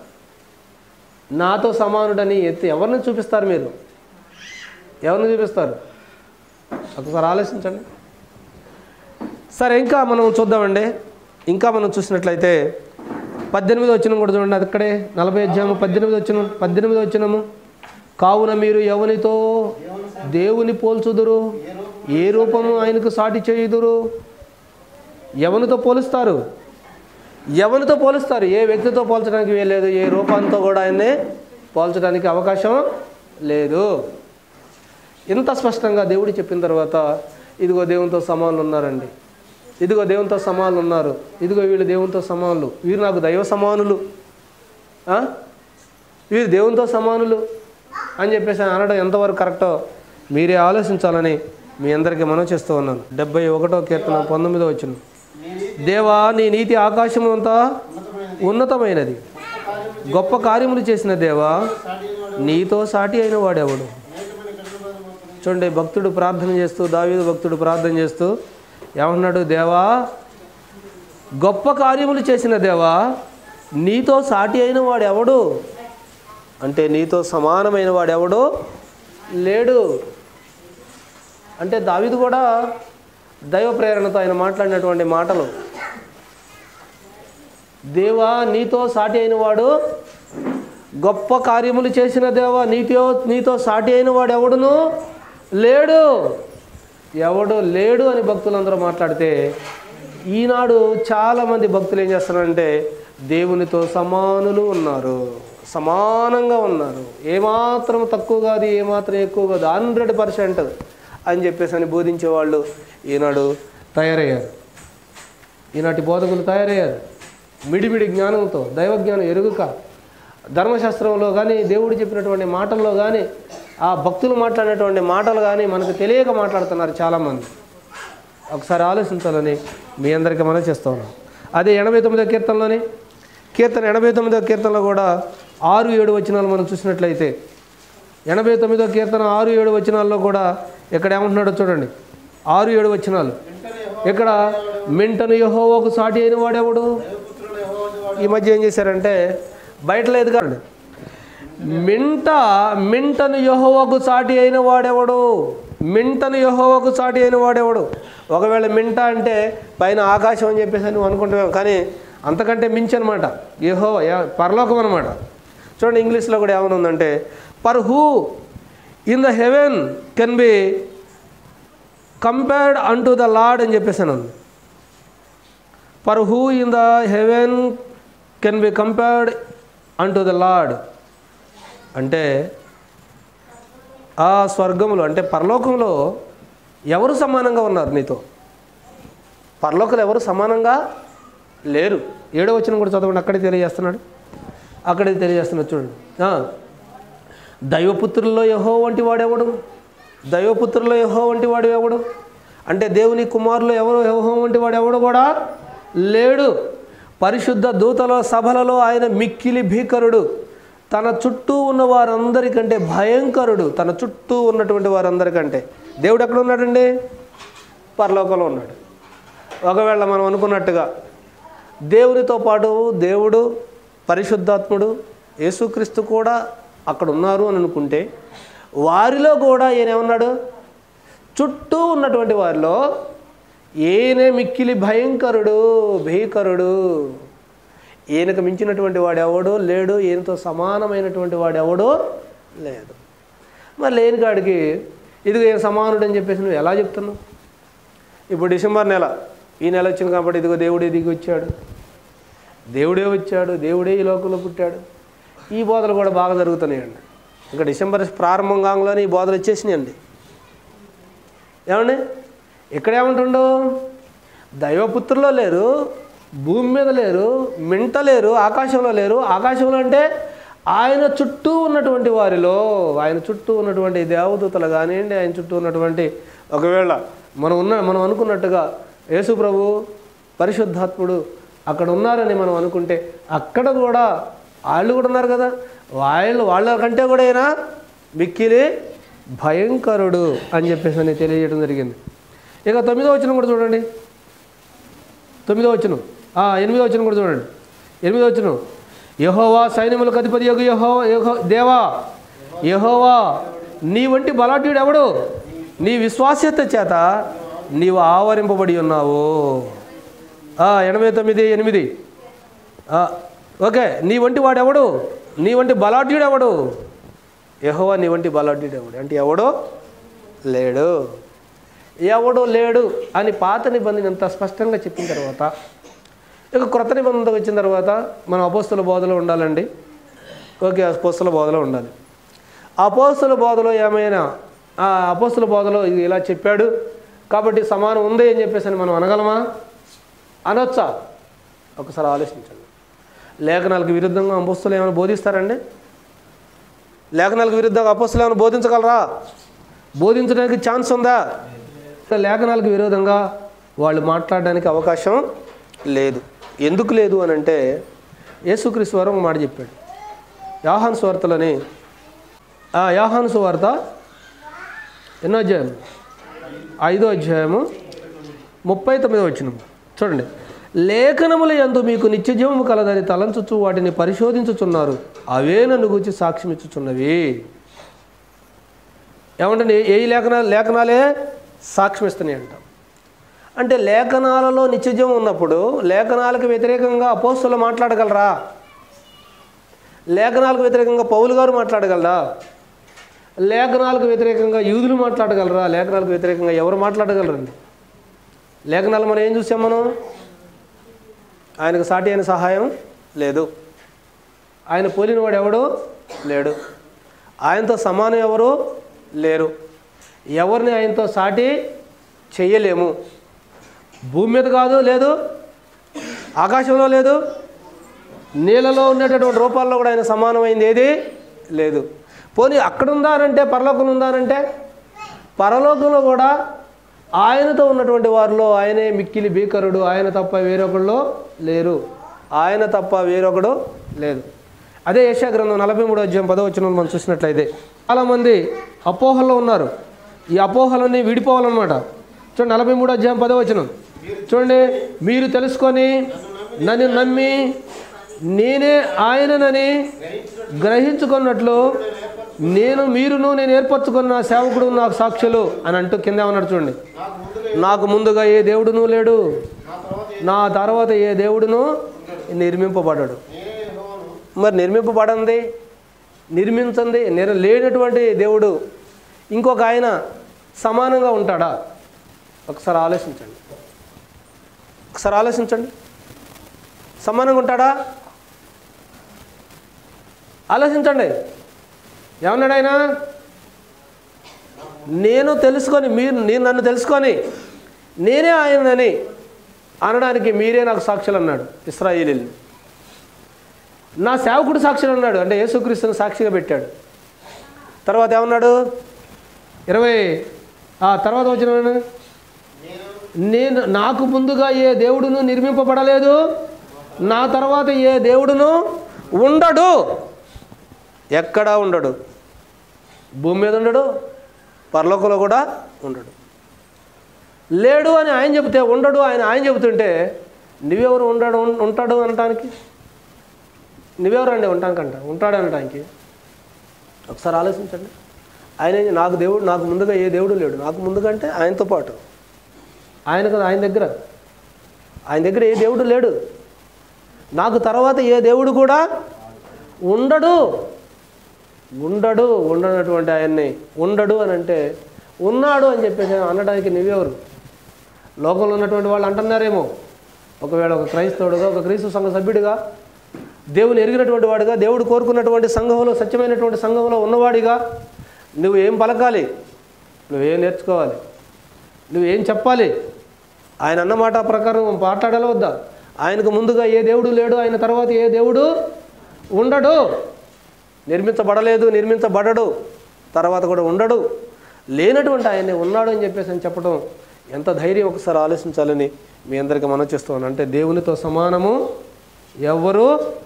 A: నాతో సమానుడని ఎత్తి ఎవరిని చూపిస్తారు మీరు ఎవరిని చూపిస్తారు ఒకసారి ఆలోచించండి సరే ఇంకా మనం చూద్దామండి ఇంకా మనం చూసినట్లయితే పద్దెనిమిది వచ్చిన కూడా చూడండి అది ఇక్కడే నలభై అధ్యాయము పద్దెనిమిది వచ్చిన పద్దెనిమిది వచ్చినము కావున మీరు ఎవనితో దేవుని పోల్చుదురు ఏ రూపము ఆయనకు సాటి చేయుదురు ఎవరితో పోలుస్తారు ఎవరితో పోలుస్తారు ఏ వ్యక్తితో పోల్చడానికి వీల్లేదు ఏ రూపంతో కూడా ఆయన్ని పోల్చడానికి అవకాశం లేదు ఇంత స్పష్టంగా దేవుడు చెప్పిన తర్వాత ఇదిగో దేవునితో సమానులు ఉన్నారండి ఇదిగో దేవునితో సమానులు ఉన్నారు ఇదిగో వీళ్ళు దేవునితో సమానులు వీరు నాకు దైవ సమానులు ఆ? వీరు దేవునితో సమానులు అని చెప్పేసి అనడం ఎంతవరకు కరెక్టో మీరే ఆలోచించాలని మీ అందరికీ మనం చేస్తూ ఉన్నాను డెబ్బై ఒకటో కీర్తన పంతొమ్మిదో వచ్చిన దేవా నీ నీతి ఆకాశం అంతా ఉన్నతమైనది గొప్ప కార్యములు చేసిన దేవా నీతో సాటి అయిన వాడెవడు చూడండి భక్తుడు ప్రార్థన చేస్తూ దావీదు భక్తుడు ప్రార్థన చేస్తూ ఏమన్నాడు దేవా గొప్ప కార్యములు చేసిన దేవా నీతో సాటి అయిన వాడు ఎవడు అంటే నీతో సమానమైన వాడు ఎవడు లేడు అంటే దావీదు కూడా దైవ ప్రేరణతో ఆయన మాట్లాడినటువంటి మాటలు దేవా నీతో సాటి అయిన వాడు గొప్ప కార్యములు చేసిన దేవా నీతో నీతో సాటి అయిన వాడు ఎవడును లేడు ఎవడు లేడు అని భక్తులందరూ మాట్లాడితే ఈనాడు చాలామంది భక్తులు ఏం చేస్తున్నారంటే దేవునితో సమానులు ఉన్నారు సమానంగా ఉన్నారు ఏమాత్రం తక్కువ కాదు ఏమాత్రం ఎక్కువ కాదు హండ్రెడ్ పర్సెంట్ అని చెప్పేసి అని బోధించే వాళ్ళు ఈనాడు తయారయ్యారు ఈనాటి బోధకులు తయారయ్యారు మిడిమిడి జ్ఞానంతో దైవజ్ఞానం ఎరుగుక ధర్మశాస్త్రంలో కానీ దేవుడు చెప్పినటువంటి మాటల్లో కానీ ఆ భక్తులు మాట్లాడినటువంటి మాటలు కానీ మనకు తెలియక మాట్లాడుతున్నారు చాలామంది ఒకసారి ఆలోచించాలని మీ అందరికీ మనం చేస్తూ ఉన్నాం అదే ఎనభై తొమ్మిదో కీర్తనలోని కీర్తన ఎనభై తొమ్మిదో కీర్తనలో కూడా ఆరు ఏడు వచనాలు మనం చూసినట్లయితే ఎనభై తొమ్మిదో కీర్తన ఆరు ఏడు వచనాల్లో కూడా ఇక్కడ ఏమంటున్నాడో చూడండి ఆరు ఏడు వచనాలు ఇక్కడ మింటను యహోవకు సాటి అయిన వాడెవడు ఈ మధ్య ఏం చేశారంటే బయట లేదు కాదు మింట మింటను యహోవకు సాటి అయిన వాడెవడు మింటను యహోవకు సాటి అయిన వాడెవడు ఒకవేళ మింట అంటే పైన ఆకాశం అని చెప్పేసి నువ్వు అనుకుంటున్నావు కానీ అంతకంటే మించి అనమాట యహో పరలోకం అనమాట చూడండి ఇంగ్లీష్లో కూడా ఏమైనా ఉందంటే for who in the heaven can be compared unto the lord అని చెప్పేసాను ఉంది for who in the heaven can be compared unto the lord అంటే ఆ స్వర్గంలో అంటే పరలోకంలో ఎవరు సమానంగా ఉన్నారు నీతో పరలోకంలో ఎవరు సమానంగా లేరు ఏడో వచ్చిన కూడా చదవండి అక్కడే తెలియజేస్తున్నాడు అక్కడే తెలియజేస్తున్నాడు చూడండి ఆ. దైవపుత్రుల్లో యహో వంటి వాడెవడు దైవపుత్రుల్లో యహో వంటి వాడు ఎవడు అంటే దేవుని కుమారులు ఎవరు యహో వంటి వాడు ఎవడు కూడా లేడు పరిశుద్ధ దూతల సభలలో ఆయన మిక్కిలి భీకరుడు తన చుట్టూ ఉన్న వారందరికంటే భయంకరుడు తన చుట్టూ ఉన్నటువంటి వారందరికంటే దేవుడు ఎక్కడ ఉన్నాడండి పరలోకంలో ఉన్నాడు ఒకవేళ మనం అనుకున్నట్టుగా దేవునితో పాటు దేవుడు పరిశుద్ధాత్ముడు యేసుక్రీస్తు కూడా అక్కడ ఉన్నారు అని అనుకుంటే వారిలో కూడా ఈయన ఏమన్నాడు చుట్టూ ఉన్నటువంటి వారిలో ఈయనే మిక్కిలి భయంకరుడు భీకరుడు ఈయనకు మించినటువంటి వాడు ఎవడో లేడు ఈయనతో సమానమైనటువంటి వాడు ఎవడో లేదు మరి లేని కాడికి ఇదిగో ఈయన సమానుడు అని చెప్పేసి నువ్వు ఎలా చెప్తున్నావు ఇప్పుడు డిసెంబర్ నెల ఈ నెల వచ్చింది కాబట్టి ఇదిగో దేవుడే దిగి వచ్చాడు దేవుడే వచ్చాడు దేవుడే ఈ లోకంలో పుట్టాడు ఈ బోధలు కూడా బాగా జరుగుతున్నాయండి ఇంకా డిసెంబర్ ప్రారంభం కాగానే ఈ బోధలు వచ్చేసినాయండి ఏమండి ఇక్కడ ఏమంటుండో దైవపుత్రుల్లో లేరు భూమి మీద లేరు మింట లేరు ఆకాశంలో లేరు ఆకాశంలో అంటే ఆయన చుట్టూ ఉన్నటువంటి వారిలో ఆయన చుట్టూ ఉన్నటువంటి దేవదూతలు కానివ్వండి ఆయన చుట్టూ ఉన్నటువంటి ఒకవేళ మనం ఉన్న మనం అనుకున్నట్టుగా యేసు ప్రభు పరిశుద్ధాత్ముడు అక్కడ ఉన్నారని మనం అనుకుంటే అక్కడ కూడా వాళ్ళు కూడా ఉన్నారు కదా వాళ్ళు వాళ్ళ కంటే కూడా అయినా మిక్కిలి భయంకరుడు అని చెప్పేసి అని తెలియజేయడం జరిగింది ఇక తొమ్మిదో వచ్చిన కూడా చూడండి తొమ్మిదో వచ్చిన ఎనిమిదో వచ్చిన కూడా చూడండి ఎనిమిదో వచ్చిన యహోవా సైన్యములకు అధిపతి యొక్క యహో యహో దేవా యహోవా నీ వంటి బలాఢ్యుడు ఎవడు నీ విశ్వాస్యత చేత నీవు ఆవరింపబడి ఉన్నావు ఆ, ఎనభై తొమ్మిది ఎనిమిది ఆ, ఓకే నీ వంటి వాడెవడు నీ వంటి బలాఢ్యుడు ఎవడు యహోవా నీ వంటి బలాఢ్యుడు ఎవడు అంటే ఎవడో లేడు ఎవడో లేడు అని పాత నిబంధన ఎంత స్పష్టంగా చెప్పిన తర్వాత ఇక క్రొత్త నిబంధన వచ్చిన తర్వాత మనం అపోస్తుల బోధలో ఉండాలండి ఓకే అపోస్తుల బోధలో ఉండాలి అపోస్తుల బోధలో ఏమైనా ఆ అపోస్తుల బోధలో ఇది ఇలా చెప్పాడు కాబట్టి సమానం ఉంది అని చెప్పేసి అని మనం అనగలమా అనొచ్చా ఒకసారి ఆలోచించండి లేఖనాలకు విరుద్ధంగా అపోస్తులు ఏమైనా బోధిస్తారండి లేఖనాలకు విరుద్ధంగా అపోస్తులు ఏమైనా బోధించగలరా బోధించడానికి ఛాన్స్ ఉందా లేఖనాలకు విరోధంగా వాళ్ళు మాట్లాడడానికి అవకాశం లేదు ఎందుకు లేదు అని అంటే యేసుక్రీస్తు వారు ఒక మాట చెప్పాడు యాహాన్ సువార్తలని ఆ యాహాను సువార్త ఎన్నో అధ్యాయం ఐదో అధ్యాయము ముప్పై తొమ్మిదో వచ్చిన చూడండి లేఖనముల యందు మీకు నిత్యజీవము కలదని తలంచుచు వాటిని పరిశోధించుచున్నారు అవే నన్ను గురించి సాక్ష్యం ఇచ్చుచున్నవి ఏమంటే ఏ లేఖనాలు లేఖనాలే సాక్ష్యం ఇస్తున్నాయి అంట అంటే లేఖనాలలో నిత్యజీవం ఉన్నప్పుడు లేఖనాలకు వ్యతిరేకంగా అపోస్తులు మాట్లాడగలరా లేఖనాలకు వ్యతిరేకంగా పౌలు గారు మాట్లాడగలరా లేఖనాలకు వ్యతిరేకంగా యూదులు మాట్లాడగలరా లేఖనాలకు వ్యతిరేకంగా ఎవరు మాట్లాడగలరండి లేఖనాలు మనం ఏం చూసాం మనం ఆయనకు సాటి అయిన సహాయం లేదు ఆయన పోలిన వాడు ఎవడు లేడు ఆయనతో సమానం ఎవరు లేరు ఎవరిని ఆయనతో సాటి చెయ్యలేము భూమి మీద కాదు లేదు ఆకాశంలో లేదు నీళ్ళలో ఉండేటటువంటి రూపాల్లో కూడా ఆయన సమానమైంది ఏది లేదు పోనీ అక్కడ ఉందానంటే పరలోకం ఉందానంటే పరలోకంలో కూడా ఆయనతో ఉన్నటువంటి వారిలో ఆయనే మిక్కిలి భీకరుడు ఆయన తప్ప వేరొకళ్ళు లేరు ఆయన తప్ప వేరొకడు లేదు అదే యశా గ్రంథం నలభై మూడు అధ్యాయం పదవచనం మనం చూసినట్లయితే చాలామంది అపోహల్లో ఉన్నారు ఈ అపోహలన్నీ విడిపోవాలన్నమాట చూడండి నలభై మూడు అధ్యాయం పదవచనం చూడండి మీరు తెలుసుకొని నన్ను నమ్మి నేనే ఆయననని గ్రహించుకున్నట్లు నేను మీరును నేను ఏర్పరచుకున్న సేవకుడు నాకు సాక్షులు అని అంటూ కింద ఏమన్నాడు చూడండి నాకు ముందుగా ఏ దేవుడును లేడు నా తర్వాత ఏ దేవుడును నిర్మింపబడ్డాడు మరి నిర్మింపబడంది నిర్మించంది నిర లేనటువంటి దేవుడు ఇంకొక ఆయన సమానంగా ఉంటాడా ఒకసారి ఆలోచించండి ఒకసారి ఆలోచించండి సమానంగా ఉంటాడా ఆలోచించండి ఏమన్నాడు ఆయన నేను తెలుసుకొని మీరు నేను నన్ను తెలుసుకొని నేనే ఆయనని అనడానికి మీరే నాకు సాక్షులు అన్నాడు ఇస్రాయేలీలు నా సేవకుడు సాక్షులు అన్నాడు అంటే యేసుక్రీస్తుని సాక్షిగా పెట్టాడు తర్వాత ఏమన్నాడు ఇరవై ఆ తర్వాత వచ్చిన నేను నాకు ముందుగా ఏ దేవుడును నిర్మింపబడలేదు నా తర్వాత ఏ దేవుడును ఉండడు ఎక్కడా ఉండడు భూమి మీద ఉండడు పరలోకంలో కూడా ఉండడు లేడు అని ఆయన చెబితే ఉండడు ఆయన ఆయన చెబుతుంటే నువ్వెవరు ఉండడు ఉంటాడు అనటానికి నువ్వెవరండి ఉంటానికంట ఉంటాడు అనటానికి ఒకసారి ఆలోచించండి ఆయన ఏం- నాకు దేవుడు నాకు ముందుగా ఏ దేవుడు లేడు నాకు ముందుగా అంటే ఆయనతో పాటు ఆయన కదా ఆయన దగ్గర ఆయన దగ్గర ఏ దేవుడు లేడు నాకు తర్వాత ఏ దేవుడు కూడా ఉండడు ఉండడు ఉండనటువంటి ఆయన్ని ఉండడు అని అంటే ఉన్నాడు అని చెప్పేసి అనడానికి నువ్వెవరు లోకంలో ఉన్నటువంటి వాళ్ళు అంటున్నారేమో ఒకవేళ ఒక క్రైస్తవుడుగా ఒక క్రీస్తు సంఘ సభ్యుడిగా దేవుని ఎరిగినటువంటి వాడిగా దేవుడు కోరుకున్నటువంటి సంఘంలో సత్యమైనటువంటి సంఘంలో ఉన్నవాడిగా నువ్వు ఏం పలకాలి నువ్వేం నేర్చుకోవాలి నువ్వేం చెప్పాలి ఆయన అన్న మాట ప్రకారం మాట్లాడాలా వద్దా ఆయనకు ముందుగా ఏ దేవుడు లేడు ఆయన తర్వాత ఏ దేవుడు ఉండడు నిర్మించబడలేదు నిర్మించబడడు తర్వాత కూడా ఉండడు లేనటువంటి ఆయన్ని ఉన్నాడు అని చెప్పేసి అని చెప్పడం ఎంత ధైర్యం ఒకసారి ఆలోచించాలని మీ అందరికీ మనం చేస్తున్నాను అంటే దేవునితో సమానము ఎవరు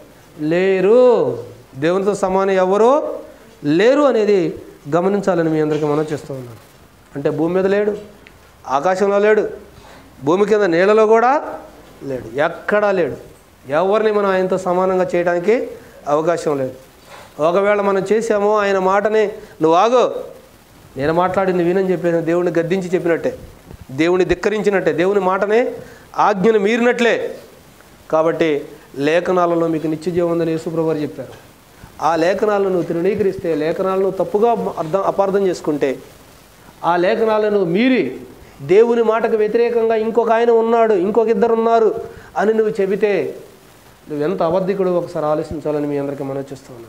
A: లేరు దేవునితో సమానం ఎవరు లేరు అనేది గమనించాలని మీ అందరికీ మనం చేస్తూ ఉన్నాను అంటే భూమి మీద లేడు ఆకాశంలో లేడు భూమి కింద నీళ్ళలో కూడా లేడు ఎక్కడా లేడు ఎవరిని మనం ఆయనతో సమానంగా చేయడానికి అవకాశం లేదు ఒకవేళ మనం చేసామో ఆయన మాటని నువ్వు ఆగు నేను మాట్లాడింది వినని చెప్పేసి దేవుడిని గద్దించి చెప్పినట్టే దేవుని ధిక్కరించినట్టే దేవుని మాటనే ఆజ్ఞను మీరినట్లే కాబట్టి లేఖనాలలో మీకు నిత్య జీవం ఉందని యేసుప్రభు వారు చెప్పారు ఆ లేఖనాలను నువ్వు తృణీకరిస్తే లేఖనాలను తప్పుగా అర్థం అపార్థం చేసుకుంటే ఆ లేఖనాలను మీరి దేవుని మాటకు వ్యతిరేకంగా ఇంకొక ఆయన ఉన్నాడు ఇంకొక ఇద్దరు ఉన్నారు అని నువ్వు చెబితే నువ్వు ఎంత అబద్ధికుడు ఒకసారి ఆలోచించాలని మీ అందరికీ మనం చేస్తున్నాను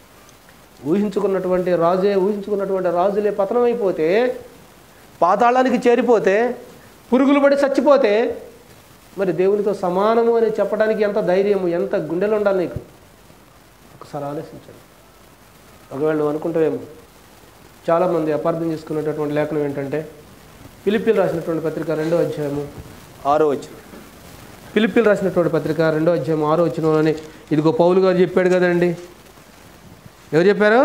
A: ఊహించుకున్నటువంటి రాజే ఊహించుకున్నటువంటి రాజులే పతనమైపోతే పాతాళానికి చేరిపోతే పురుగులు పడి చచ్చిపోతే మరి దేవునితో సమానము అని చెప్పడానికి ఎంత ధైర్యము ఎంత గుండెలు ఉండాలి నీకు ఒకసారి ఆలోచించండి ఒకవేళ నువ్వు అనుకుంటావేమో చాలామంది అపార్థం చేసుకునేటటువంటి లేఖనం ఏంటంటే పిలిపిలు రాసినటువంటి పత్రిక రెండో అధ్యాయము ఆరో వచ్చిన పిలిపిలు రాసినటువంటి పత్రిక రెండో అధ్యాయం ఆరో వచ్చిన ఇదిగో పౌలు గారు చెప్పాడు కదండి ఎవరు చెప్పారు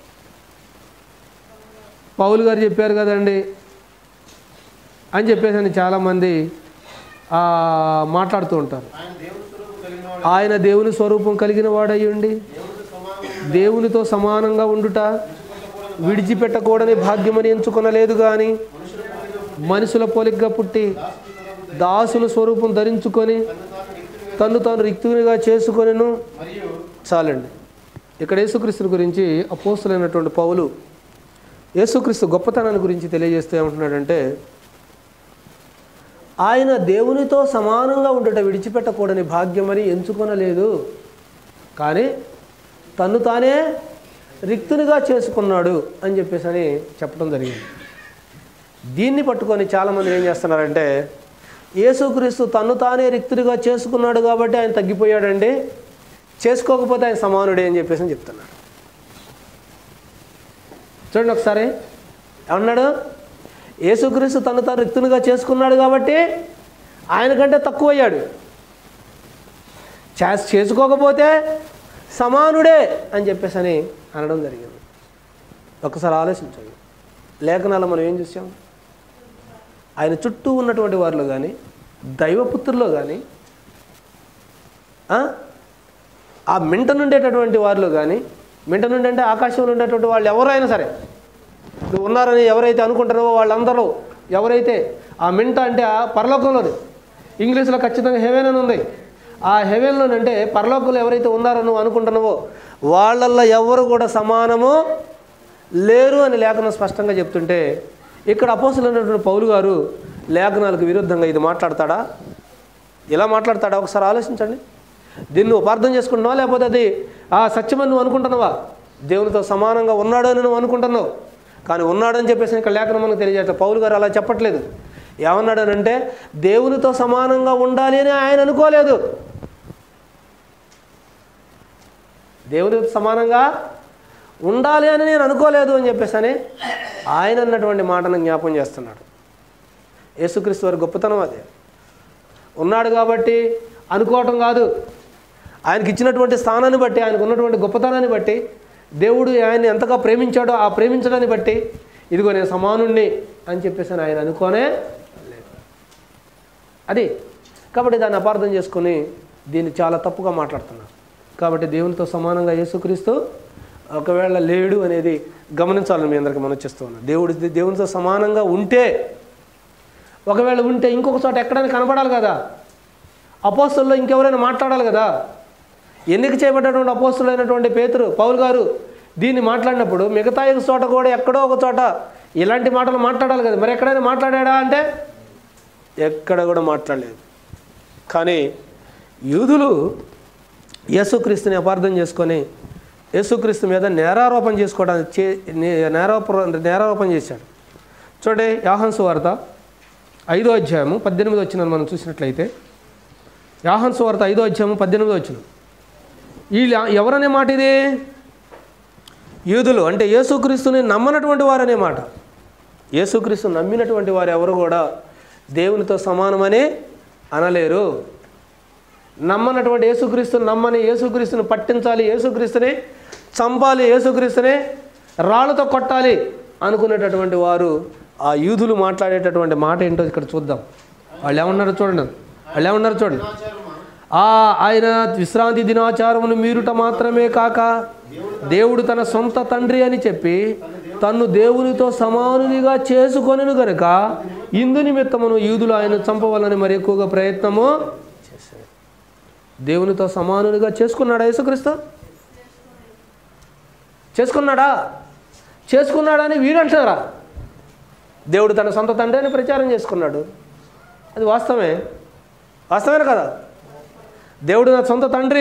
A: పౌలు గారు చెప్పారు కదండి అని చెప్పేసి అని చాలామంది ఆ, మాట్లాడుతూ ఉంటారు ఆయన దేవుని స్వరూపం కలిగిన వాడయ్యండి దేవునితో సమానంగా ఉండుట విడిచిపెట్టకూడని భాగ్యమని ఎంచుకొనలేదు కానీ మనుషుల పోలికగా పుట్టి దాసుల స్వరూపం ధరించుకొని తను తాను రిక్తునిగా చేసుకొనిను చాలండి ఇక్కడ యేసుక్రీస్తు గురించి అపోస్తులైనటువంటి పౌలు యేసుక్రీస్తు గొప్పతనాన్ని గురించి తెలియజేస్తూ ఏమంటున్నాడంటే ఆయన దేవునితో సమానంగా ఉండట విడిచిపెట్టకూడని భాగ్యమని ఎంచుకొనలేదు కానీ తన్ను తానే రిక్తునిగా చేసుకున్నాడు అని చెప్పేసి అని చెప్పడం జరిగింది దీన్ని పట్టుకొని చాలామంది ఏం చేస్తున్నారంటే యేసుక్రీస్తు తన్ను తానే రిక్తుడిగా చేసుకున్నాడు కాబట్టి ఆయన తగ్గిపోయాడండి చేసుకోకపోతే ఆయన సమానుడే అని చెప్పేసి అని చెప్తున్నాడు చూడండి ఒకసారి ఏమన్నాడు యేసుక్రీస్తు తను తాను రిక్తునిగా చేసుకున్నాడు కాబట్టి ఆయనకంటే తక్కువ అయ్యాడు చే చేసుకోకపోతే సమానుడే అని చెప్పేసి అని అనడం జరిగింది ఒకసారి ఆలోచించండి లేఖనాలు మనం ఏం చూసాం ఆయన చుట్టూ ఉన్నటువంటి వారిలో కానీ దైవపుత్రుల్లో కానీ ఆ? ఆ మింట నుండేటటువంటి వారిలో కానీ మింట నుండి అంటే ఆకాశంలో ఉండేటువంటి వాళ్ళు ఎవరైనా సరే ఇప్పుడు ఉన్నారని ఎవరైతే అనుకుంటారో వాళ్ళందరూ ఎవరైతే ఆ మింట అంటే ఆ పరలోకంలోని ఇంగ్లీష్లో ఖచ్చితంగా హెవెన్ అని ఉంది ఆ హెవెన్లోనంటే పరలోకంలో ఎవరైతే ఉన్నారో నువ్వు అనుకుంటున్నావో వాళ్ళల్లో ఎవరు కూడా సమానము లేరు అని లేఖనం స్పష్టంగా చెప్తుంటే ఇక్కడ అపోసలైనటువంటి పౌలు గారు లేఖనాలకు విరుద్ధంగా ఇది మాట్లాడతాడా ఇలా మాట్లాడతాడా ఒకసారి ఆలోచించండి దీన్ని నువ్వు అపార్థం చేసుకుంటున్నావా లేకపోతే అది ఆ సత్యమని నువ్వు అనుకుంటున్నావా దేవునితో సమానంగా ఉన్నాడు అని నువ్వు అనుకుంటున్నావు కానీ ఉన్నాడని చెప్పేసి ఇక్కడ లేఖనం మనకు తెలియజేస్తా పౌలు గారు అలా చెప్పట్లేదు ఏమన్నాడు అని అంటే దేవునితో సమానంగా ఉండాలి అని ఆయన అనుకోలేదు దేవునితో సమానంగా ఉండాలి అని నేను అనుకోలేదు అని చెప్పేసి అని ఆయన అన్నటువంటి మాటను జ్ఞాపం చేస్తున్నాడు యేసుక్రీస్తు వారి గొప్పతనం అదే ఉన్నాడు కాబట్టి అనుకోవటం కాదు ఆయనకి ఇచ్చినటువంటి స్థానాన్ని బట్టి ఆయనకు ఉన్నటువంటి గొప్పతనాన్ని బట్టి దేవుడు ఆయన్ని ఎంతగా ప్రేమించాడో ఆ ప్రేమించడాన్ని బట్టి ఇదిగో నేను సమానుణ్ణి అని చెప్పేసి అని ఆయన అనుకోనే లేదు అది కాబట్టి దాన్ని అపార్థం చేసుకొని దీన్ని చాలా తప్పుగా మాట్లాడుతున్నారు కాబట్టి దేవునితో సమానంగా యేసుక్రీస్తు ఒకవేళ లేడు అనేది గమనించాలని మీ అందరికీ మనం చేస్తూ ఉన్నాం దేవుడు దేవునితో సమానంగా ఉంటే ఒకవేళ ఉంటే ఇంకొక చోట ఎక్కడైనా కనపడాలి కదా అపోస్తుల్లో ఇంకెవరైనా మాట్లాడాలి కదా ఎన్నిక చేయబడ్డటువంటి అపోస్తులైనటువంటి పేతురు పౌలు గారు దీన్ని మాట్లాడినప్పుడు మిగతా ఒక చోట కూడా ఎక్కడో ఒక చోట ఇలాంటి మాటలు మాట్లాడాలి కదా మరి ఎక్కడైనా మాట్లాడా అంటే ఎక్కడ కూడా మాట్లాడలేదు కానీ యూదులు యేసుక్రీస్తుని అపార్థం చేసుకొని యేసుక్రీస్తు మీద నేరారోపణ చేసుకోవడానికి చే నే- నేరాప నేరారోపణ చేశాడు చూడండి యాహన్సు వార్త ఐదో అధ్యాయము పద్దెనిమిది వచ్చిన మనం చూసినట్లయితే యాహన్సు వార్త ఐదో అధ్యాయము పద్దెనిమిది వచ్చిన వీళ్ళు ఎవరనే మాట ఇది యూదులు అంటే యేసుక్రీస్తుని నమ్మనటువంటి వారనే మాట యేసుక్రీస్తు నమ్మినటువంటి వారు ఎవరు కూడా దేవునితో సమానమని అనలేరు నమ్మనటువంటి యేసుక్రీస్తుని నమ్మని యేసుక్రీస్తుని పట్టించాలి యేసుక్రీస్తుని చంపాలి యేసుక్రీస్తుని రాళ్ళతో కొట్టాలి అనుకునేటటువంటి వారు ఆ యూదులు మాట్లాడేటటువంటి మాట ఏంటో ఇక్కడ చూద్దాం వాళ్ళు ఏమన్నారో చూడండి వాళ్ళు ఏమన్నారో చూడండి ఆ ఆయన విశ్రాంతి దినాచారమును మీరుట మాత్రమే కాక దేవుడు తన సొంత తండ్రి అని చెప్పి తన్ను దేవునితో సమానునిగా చేసుకొనిను గనుక ఇందు నిమిత్తమును యూదులు ఆయన చంపవాలని మరి ఎక్కువగా ప్రయత్నము చేశారు దేవునితో సమానునిగా చేసుకున్నాడా యేసుక్రీస్తు చేసుకున్నాడా చేసుకున్నాడని వీడు అంటున్నారా దేవుడు తన సొంత తండ్రి అని ప్రచారం చేసుకున్నాడు అది వాస్తవమే వాస్తవమే కదా దేవుడు నా సొంత తండ్రి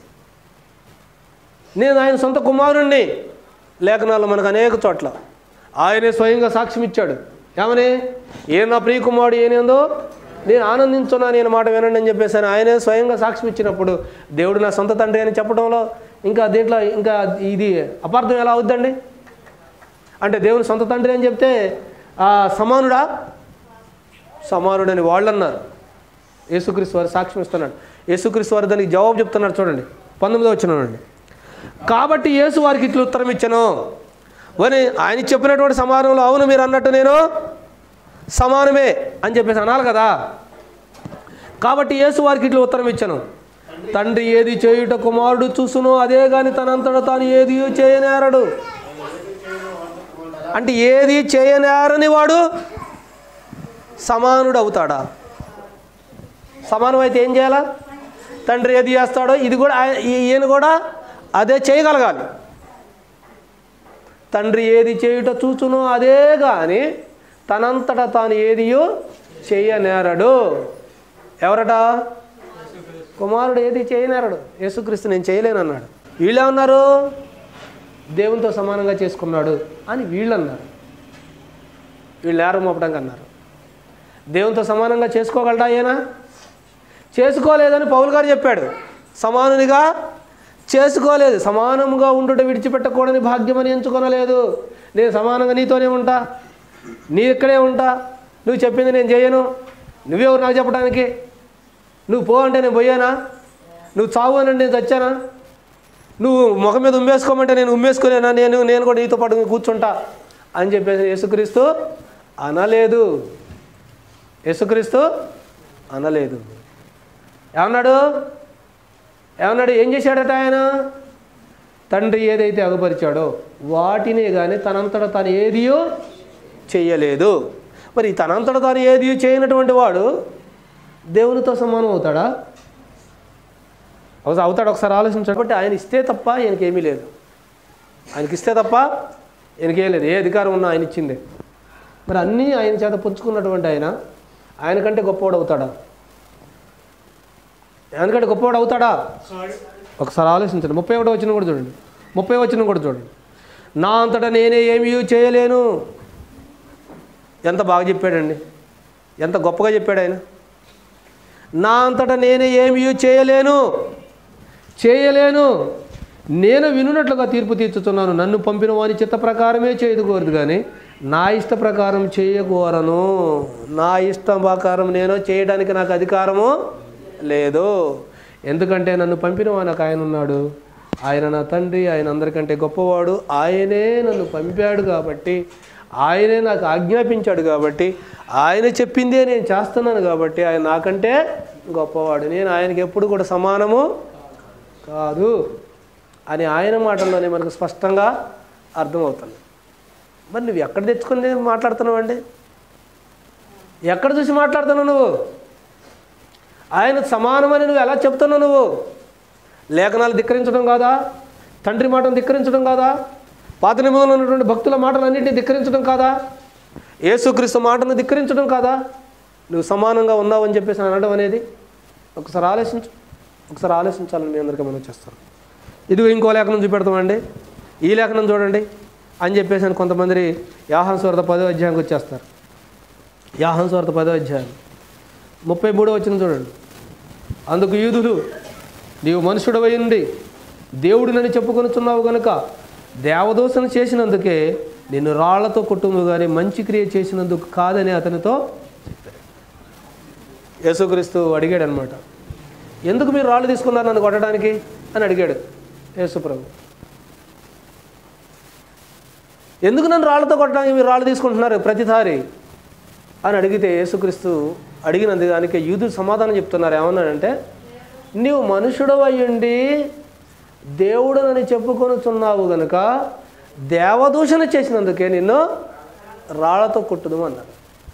A: నేను ఆయన సొంత కుమారుణ్ణి లేఖనాలు మనకు అనేక చోట్ల ఆయనే స్వయంగా సాక్ష్యం ఇచ్చాడు ఏమని ఏ నా ప్రియ కుమారుడు ఏనేందో నేను ఆనందించున్నా నేను మాట వినండి అని చెప్పేసి ఆయన ఆయనే స్వయంగా సాక్ష్యం ఇచ్చినప్పుడు దేవుడు నా సొంత తండ్రి అని చెప్పడంలో ఇంకా దీంట్లో ఇంకా ఇది అపార్థం ఎలా అవుద్దండి అంటే దేవుని సొంత తండ్రి అని చెప్తే ఆ, సమానుడా సమానుడని వాళ్ళు అన్నారు యేసుక్రీస్తు వారు సాక్ష్యం ఇస్తున్నాడు యేసుక్రీస్తు వారు దానికి జవాబు చెప్తున్నాడు చూడండి పంతొమ్మిదో వచ్చినండి కాబట్టి యేసు వారికి ఇట్లు ఉత్తరం ఇచ్చాను అని ఆయన చెప్పినటువంటి సమానంలో అవును మీరు అన్నట్టు నేను సమానమే అని చెప్పేసి అనాలి కదా కాబట్టి యేసు వారికి ఇట్లా ఉత్తరం ఇచ్చాను తండ్రి ఏది చేయుట కుమారుడు చూసునో అదే కానీ తనంతట తాను ఏది చేయనేరడు అంటే ఏది చేయనేరని వాడు సమానుడు అవుతాడా సమానం అయితే ఏం చేయాలా తండ్రి ఏది చేస్తాడో ఇది కూడా ఆయ- ఈ- ఈయన కూడా అదే చేయగలగాలి తండ్రి ఏది చేయుట చూచునో అదే కానీ తనంతట తాను ఏదియో చేయనేరడు ఎవరట కుమారుడు ఏది చేయనేరడు యేసుక్రీస్తు నేను చేయలేను అన్నాడు వీళ్ళే ఉన్నారు దేవునితో సమానంగా చేసుకున్నాడు అని వీళ్ళు అన్నారు వీళ్ళు నేరం మోపడానికి అన్నారు దేవునితో సమానంగా చేసుకోగలడా ఆయన చేసుకోలేదని పౌలు గారు చెప్పాడు సమానునిగా చేసుకోలేదు సమానంగా ఉండుట విడిచిపెట్టకూడని భాగ్యమని ఎంచుకొనలేదు నేను సమానంగా నీతోనే ఉంటా నీ ఇక్కడే ఉంటా నువ్వు చెప్పింది నేను చేయను నువ్వెవరు నాకు చెప్పడానికి నువ్వు పో అంటే నేను పోయానా నువ్వు చావు అని అంటే నేను చచ్చానా నువ్వు ముఖం మీద ఉమ్మేసుకోమంటే నేను ఉమ్మేసుకోలేనా నేను నేను కూడా నీతో పాటు కూర్చుంటా అని చెప్పేసి యేసుక్రీస్తు అనలేదు యేసుక్రీస్తు అనలేదు ఏమన్నాడు ఏమన్నాడు ఏం చేశాడట ఆయన తండ్రి ఏదైతే అగుపరిచాడో వాటినే కానీ తనంతట తాను ఏదియో చెయ్యలేదు మరి తనంతట తాను ఏదియో చేయనటువంటి వాడు దేవునితో సమానం అవుతాడా అవుతా అవుతాడు ఒకసారి ఆలోచించాడు కాబట్టి ఆయన ఇస్తే తప్ప ఆయనకి ఏమీ లేదు ఆయనకి ఇస్తే తప్ప ఆయనకేం లేదు ఏ అధికారం ఉన్నా ఆయన ఇచ్చిందే మరి అన్నీ ఆయన చేత పుచ్చుకున్నటువంటి ఆయన ఆయనకంటే గొప్పవాడు అవుతాడా ఆయనకంటే గొప్పవాడు అవుతాడా ఒకసారి ఆలోచించండి ముప్పై ఒకటో వచ్చిన కూడా చూడండి ముప్పై వచ్చిన కూడా చూడండి నా అంతటా నేనే ఏమీ చేయలేను ఎంత బాగా చెప్పాడండి ఎంత గొప్పగా చెప్పాడు ఆయన నా అంతటా నేనే ఏమీ చేయలేను చేయలేను నేను వినున్నట్లుగా తీర్పు తీర్చుతున్నాను నన్ను పంపిన వాని చిత్త ప్రకారమే చేయదుకోరదు కానీ నా ఇష్ట ప్రకారం చేయకూరను నా ఇష్టం ప్రకారం నేను చేయడానికి నాకు అధికారము లేదు ఎందుకంటే నన్ను పంపిన వాని ఒక ఆయన ఉన్నాడు ఆయన నా తండ్రి ఆయన అందరికంటే గొప్పవాడు ఆయనే నన్ను పంపాడు కాబట్టి ఆయనే నాకు ఆజ్ఞాపించాడు కాబట్టి ఆయన చెప్పిందే నేను చేస్తున్నాను కాబట్టి ఆయన నాకంటే గొప్పవాడు నేను ఆయనకి ఎప్పుడు కూడా సమానము కాదు అని ఆయన మాటల్లోనే మనకు స్పష్టంగా అర్థమవుతుంది మరి నువ్వు ఎక్కడ తెచ్చుకుని మాట్లాడుతున్నావు అండి ఎక్కడ చూసి మాట్లాడుతున్నావు నువ్వు ఆయన సమానమని నువ్వు ఎలా చెప్తున్నావు నువ్వు లేఖనాలు ధిక్కరించడం కాదా తండ్రి మాటను ధిక్కరించడం కాదా పాత నిబంధనలో ఉన్నటువంటి భక్తుల మాటలన్నింటినీ ధిక్కరించడం కాదా యేసుక్రీస్తు మాటను ధిక్కరించడం కాదా నువ్వు సమానంగా ఉన్నావని చెప్పేసి అనడం అనేది ఒకసారి ఆలోచించు ఒకసారి ఆలోచించాలని మీ అందరికీ మనం చేస్తాను ఇదిగో ఇంకో లేఖనం చూపెడతామండి ఈ లేఖనం చూడండి అని చెప్పేసి అని కొంతమంది యాహాన్ స్వార్థ పదో అధ్యాయానికి వచ్చేస్తారు యాహాన్ స్వార్థ పదో అధ్యాయం ముప్పై మూడో వచ్చిన చూడండి అందుకు యూదులు నీవు మనుషుడవై ఉండి దేవుడినని చెప్పుకొనుచున్నావు గనుక దేవదోషణ చేసినందుకే నిన్ను రాళ్లతో కుటుంబం కానీ మంచి క్రియ చేసినందుకు కాదని అతనితో చెప్పారు యేసుక్రీస్తు అడిగాడు అనమాట ఎందుకు మీరు రాళ్ళు తీసుకున్నారు నన్ను కొట్టడానికి అని అడిగాడు యేసుప్రభు ఎందుకు నన్ను రాళ్ళతో కొట్టడానికి మీరు రాళ్ళు తీసుకుంటున్నారు ప్రతిసారి అని అడిగితే యేసుక్రీస్తు అడిగినందు దానికి యూదులు సమాధానం చెప్తున్నారు ఏమన్నాడంటే నీవు మనుషుడు అయ్యుండి దేవుడనని చెప్పుకొనుచున్నావు గనుక దేవదూషణ చేసినందుకే నిన్ను రాళ్లతో కొట్టుదు అన్నాడు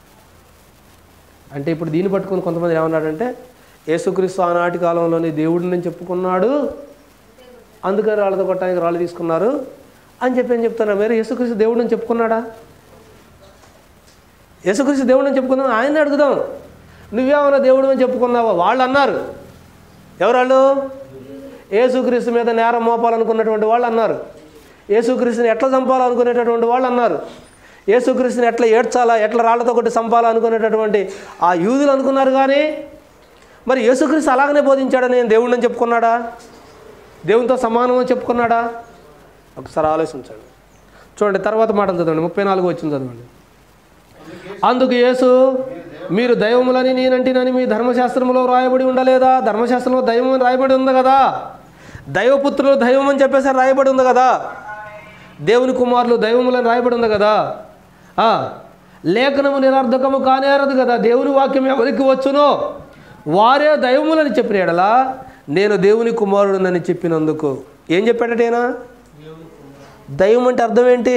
A: అంటే ఇప్పుడు దీన్ని పట్టుకొని కొంతమంది ఏమన్నాడంటే యేసుక్రీస్తు ఆనాటి కాలంలోని దేవుడిని చెప్పుకున్నాడు అందుకని రాళ్ళతో కొట్టడానికి రాళ్ళు తీసుకున్నారు అని చెప్పి ఏం చెప్తున్నారు మీరు యేసుక్రీస్తు దేవుడిని చెప్పుకున్నాడా యేసుక్రీస్తు దేవుడు అని చెప్పుకుందాం ఆయన్ని అడుగుదాం నువ్వేమన్నా దేవుడు అని చెప్పుకున్నావా వాళ్ళు అన్నారు ఎవరు వాళ్ళు యేసుక్రీస్తు మీద నేరం మోపాలనుకున్నటువంటి వాళ్ళు అన్నారు యేసుక్రీస్తుని ఎట్లా చంపాలనుకునేటటువంటి వాళ్ళు అన్నారు యేసుక్రీస్తుని ఎట్లా ఏడ్చాలా ఎట్లా రాళ్లతో కొట్టి చంపాలనుకునేటటువంటి ఆ యూదులు అనుకున్నారు కానీ మరి యేసుక్రీస్తు అలాగనే బోధించాడని నేను దేవుడిని చెప్పుకున్నాడా దేవునితో సమానం అని చెప్పుకున్నాడా ఒకసారి ఆలోచించండి చూడండి తర్వాత మాటలు చదవండి ముప్పై నాలుగు వచ్చింది చదవండి అందుకు యేసు మీరు దైవములని నేనంటినని మీ ధర్మశాస్త్రంలో రాయబడి ఉండలేదా ధర్మశాస్త్రంలో దైవం అని రాయబడి ఉంది కదా దైవపుత్రులు దైవం అని చెప్పేసి రాయబడి ఉంది కదా దేవుని కుమారులు దైవములని రాయబడి ఉంది కదా ఆ, లేఖనము నిరర్ధకము కానేరదు కదా దేవుని వాక్యం ఎవరికి వచ్చునో వారే దైవములని చెప్పిన ఎడలా నేను దేవుని కుమారుడునని చెప్పినందుకు ఏం చెప్పాడటేనా దైవం అంటే అర్థం ఏంటి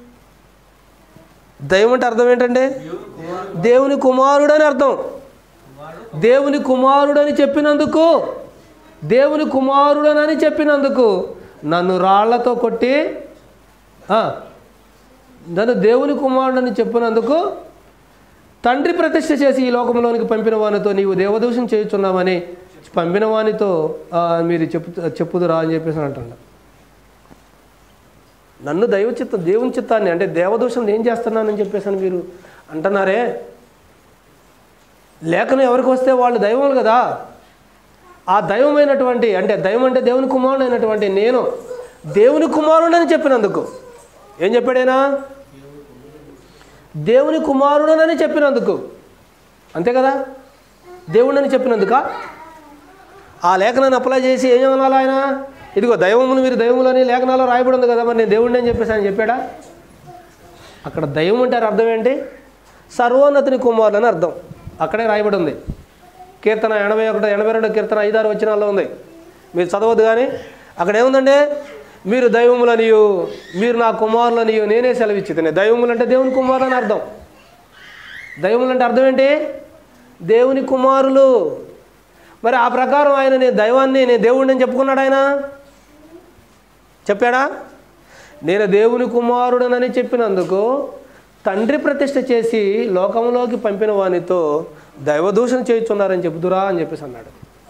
A: దైవం అంటే అర్థం ఏంటంటే దేవుని కుమారుడు అని అర్థం దేవుని కుమారుడని చెప్పినందుకు దేవుని కుమారుడనని చెప్పినందుకు నన్ను రాళ్లతో కొట్టి ఆ, నన్ను దేవుని కుమారుడని చెప్పినందుకు తండ్రి ప్రతిష్ఠ చేసి ఈ లోకంలోనికి పంపిన వానితో నీవు దేవదూషం చేయుచున్నావని పంపిన వానితో ఆ, మీరు చెప్పు చెప్పుదురా అని చెప్పేసి అంటున్నాడు నన్ను దైవ చిత్తం దేవుని చిత్తాన్ని అంటే దేవదూషం ఏం చేస్తున్నానని చెప్పేసి అని మీరు అంటున్నారే లేఖనం ఎవరికి వస్తే వాళ్ళు దైవములు కదా ఆ దైవమైనటువంటి అంటే దైవం అంటే దేవుని కుమారుడు అయినటువంటి నేను దేవుని కుమారుడని చెప్పినందుకు ఏం చెప్పాడైనా దేవుని కుమారుడనని చెప్పినందుకు అంతే కదా దేవుడని చెప్పినందుక ఆ లేఖనాన్ని అప్లై చేసి ఏం అనాలి ఆయన ఇదిగో దైవములు మీరు దైవములని లేఖనాల్లో రాయబడి ఉంది కదా మరి నేను దేవుడిని అని చెప్పేసి ఆయన చెప్పాడా అక్కడ దైవం అంటారు అర్థం ఏంటి సర్వోన్నతుని కుమారులు అని అర్థం అక్కడే రాయబడి ఉంది కీర్తన ఎనభై ఒకటి ఎనభై రెండు కీర్తన ఐదారు వచ్చినాల్లో ఉంది మీరు చదవద్దు కానీ అక్కడ ఏముందంటే మీరు దైవములనియు మీరు నా కుమారులనియు నేనే సెలవిచ్చి దైవములు అంటే దేవుని కుమారులు అని అర్థం దైవములు అంటే అర్థం ఏంటి దేవుని కుమారులు మరి ఆ ప్రకారం ఆయన నేను దైవాన్ని నేను దేవుడిని అని చెప్పుకున్నాడు ఆయన చెప్పాడా నేను దేవుని కుమారుడనని చెప్పినందుకు తండ్రి ప్రతిష్ఠ చేసి లోకంలోకి పంపిన వానితో దైవదూషణ చేయుచున్నారని చెబుతురా అని చెప్పేసి అన్నాడు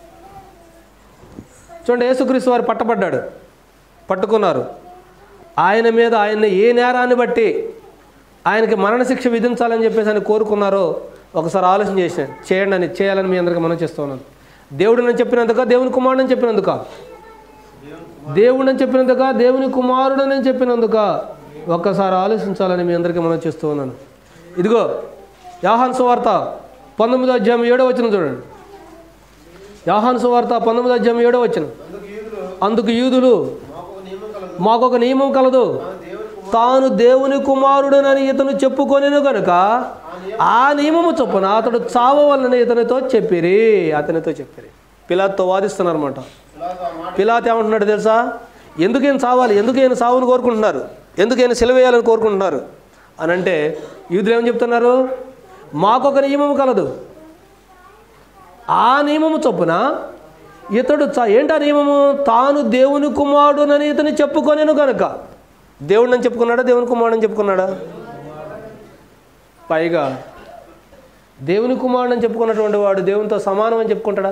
A: చూడండి యేసుక్రీస్తు వారు పట్టబడ్డాడు పట్టుకున్నారు ఆయన మీద ఆయన ఏ నేరాన్ని బట్టి ఆయనకి మరణశిక్ష విధించాలని చెప్పేసి ఆయన కోరుకున్నారో ఒకసారి ఆలోచన చేసిన చేయండి అని చేయాలని మీ అందరికీ మనం చేస్తున్నాను దేవుడిని చెప్పినందుక దేవుని కుమారుడని చెప్పినందుక దేవుడని చెప్పినందుక దేవుని కుమారుడని చెప్పినందుక ఒక్కసారి ఆలోచించాలని మీ అందరికీ మనం చేస్తూ ఉన్నాను ఇదిగో యాహాన్ సువార్త పంతొమ్మిదో అధ్యాయం ఏడో వచ్చిన చూడండి యాహాన్ సువార్త పంతొమ్మిదో అధ్యాయం ఏడో వచ్చిన అందుకు యూదులు మాకొక నియమం కలదు తాను దేవుని కుమారుడనని ఇతను చెప్పుకొనేను కనుక ఆ నియమము చొప్పున అతడు చావవలని ఇతనితో చెప్పిరి అతనితో చెప్పిరి పిలాత్తో వాదిస్తున్నారు అనమాట పిలాత్ ఏమంటున్నాడు తెలుసా ఎందుకు ఈయన చావాలి ఎందుకు ఈయన సావును కోరుకుంటున్నారు ఎందుకు ఈయన సెలవేయాలని కోరుకుంటున్నారు అని అంటే యూదులు ఏమని చెప్తున్నారు మాకొక నియమం కలదు ఆ నియమము చొప్పున ఇతడు చ- ఏంటి ఆ నియమము తాను దేవుని కుమారుడునని ఇతని చెప్పుకొనేను కనుక దేవుడిని చెప్పుకున్నాడా దేవుని కుమారుడని చెప్పుకున్నాడా పైగా దేవుని కుమారుడని చెప్పుకున్నటువంటి వాడు దేవునితో సమానం అని చెప్పుకుంటాడా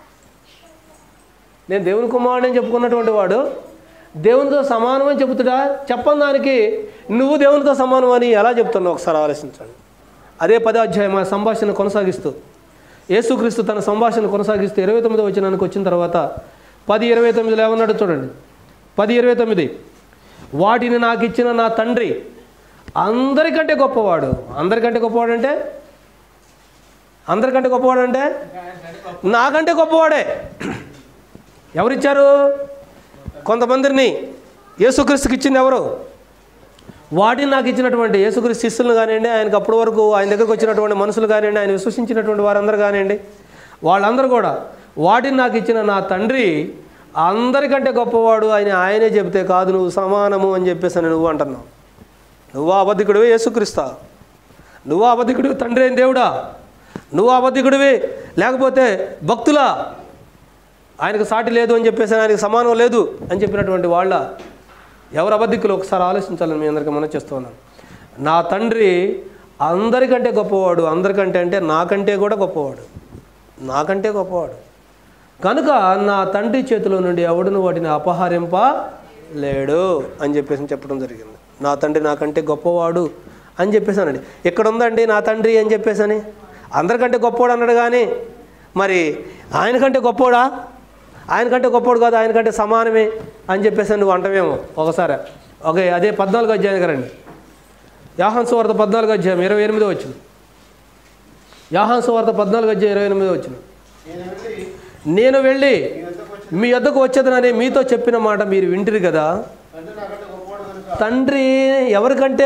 A: నేను దేవుని కుమారుడని చెప్పుకున్నటువంటి వాడు దేవునితో సమానం అని చెబుతాడా చెప్పని దానికి నువ్వు దేవునితో సమానం అని ఎలా చెప్తున్నావు ఒకసారి ఆలోచించండి అదే పదే అధ్యాయం ఆ సంభాషణ కొనసాగిస్తూ యేసుక్రీస్తు తన సంభాషణ కొనసాగిస్తూ ఇరవై తొమ్మిది వచ్చినానికి వచ్చిన తర్వాత పది ఇరవై తొమ్మిదిలో ఏమన్నాడు చూడండి పది ఇరవై తొమ్మిది వాటిని నాకు ఇచ్చిన నా తండ్రి అందరికంటే గొప్పవాడు అందరికంటే గొప్పవాడు అంటే అందరికంటే గొప్పవాడు అంటే నాకంటే గొప్పవాడే ఎవరిచ్చారు కొంతమందిని యేసుక్రీస్తుకి ఇచ్చింది ఎవరు వాటిని నాకు ఇచ్చినటువంటి యేసుక్రీస్తు శిష్యులు కానివ్వండి ఆయనకు అప్పటి వరకు ఆయన దగ్గరకు వచ్చినటువంటి మనుషులు కానివ్వండి ఆయన విశ్వసించినటువంటి వారందరూ కానివ్వండి వాళ్ళందరూ కూడా వాటిని నాకు ఇచ్చిన నా తండ్రి అందరికంటే గొప్పవాడు ఆయన ఆయనే చెబితే కాదు నువ్వు సమానము అని చెప్పేసి అని నువ్వు అంటున్నావు నువ్వు అబద్ధికుడివే యేసుక్రీస్తా నువ్వు అబద్ధికుడివి తండ్రి అయిన దేవుడా నువ్వు అబద్ధికుడివి లేకపోతే భక్తులా ఆయనకు సాటి లేదు అని చెప్పేసి ఆయనకు సమానం లేదు అని చెప్పినటువంటి వాళ్ళ ఎవరు అబద్ధికులు ఒకసారి ఆలోచించాలని మీ అందరికీ మనం చేస్తూ ఉన్నాను నా తండ్రి అందరికంటే గొప్పవాడు అందరికంటే అంటే నాకంటే కూడా గొప్పవాడు నాకంటే గొప్పవాడు కనుక నా తండ్రి చేతిలో నుండి ఎవడును వాటిని అపహరింప లేడు అని చెప్పేసి చెప్పడం జరిగింది నా తండ్రి నాకంటే గొప్పవాడు అని చెప్పేసానండి ఇక్కడ ఉందండి నా తండ్రి అని చెప్పేసని అందరికంటే గొప్పవాడు అన్నాడు కానీ మరి ఆయనకంటే గొప్పవాడా ఆయనకంటే గొప్పవాడు కాదు ఆయనకంటే సమానమే అని చెప్పేసి నువ్వు అంటవేమో ఒకసారి ఓకే అదే పద్నాలుగు అధ్యాయం రండి యాహాన్ సువార్త పద్నాలుగు అధ్యాయం ఇరవై ఎనిమిదో వచ్చింది యాహాన్ సువార్త పద్నాలుగు అధ్యాయం ఇరవై ఎనిమిదో వచ్చింది నేను వెళ్ళి మీ వద్దకు వచ్చేదనని మీతో చెప్పిన మాట మీరు వింటిరి కదా తండ్రి ఎవరికంటే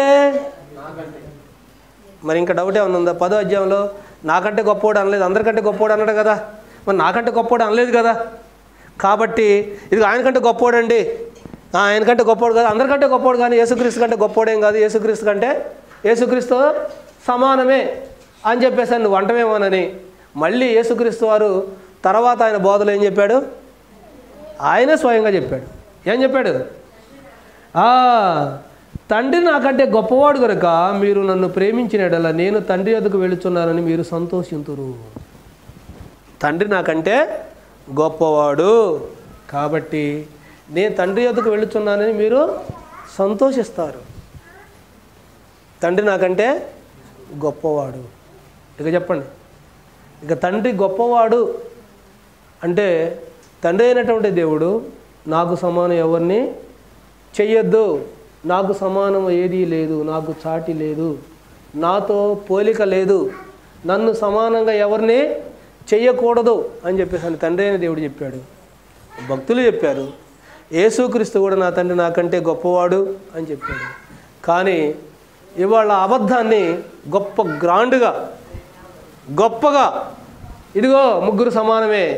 A: మరి ఇంకా డౌట్ ఏమైనా ఉందా పదో అధ్యాయంలో నాకంటే గొప్పవాడు అనలేదు అందరికంటే గొప్పవాడు అన్నాడు కదా మరి నాకంటే గొప్పవాడు అనలేదు కదా కాబట్టి ఇది ఆయనకంటే గొప్పవాడు అండి ఆ, ఆయనకంటే గొప్పవాడు కాదు అందరికంటే గొప్పవాడు కానీ యేసుక్రీస్తు కంటే గొప్పవాడేం కాదు యేసుక్రీస్తు కంటే యేసుక్రీస్తు సమానమే అని చెప్పేసి నువ్వు అంటమేమోనని మళ్ళీ యేసుక్రీస్తు వారు తర్వాత ఆయన బోధలు ఏం చెప్పాడు ఆయనే స్వయంగా చెప్పాడు ఏం చెప్పాడు ఆ, తండ్రి నాకంటే గొప్పవాడు కనుక మీరు నన్ను ప్రేమించినడలా నేను తండ్రి వద్దకు వెళుచున్నానని మీరు సంతోషింతురు తండ్రి నాకంటే గొప్పవాడు కాబట్టి నేను తండ్రి వద్దకు వెళుచున్నానని మీరు సంతోషిస్తారు తండ్రి నాకంటే గొప్పవాడు ఇక చెప్పండి ఇక తండ్రి గొప్పవాడు అంటే తండ్రి అయినటువంటి దేవుడు నాకు సమానం ఎవరిని చెయ్యొద్దు నాకు సమానం ఏదీ లేదు నాకు చాటి లేదు నాతో పోలిక లేదు నన్ను సమానంగా ఎవరిని చెయ్యకూడదు అని చెప్పేసి అని తండ్రి అయిన దేవుడు చెప్పాడు భక్తులు చెప్పారు యేసుక్రీస్తు కూడా నా తండ్రి నాకంటే గొప్పవాడు అని చెప్పాడు కానీ ఇవాళ అబద్ధాన్ని గొప్ప గ్రాండ్గా గొప్పగా ఇదిగో ముగ్గురు సమానమే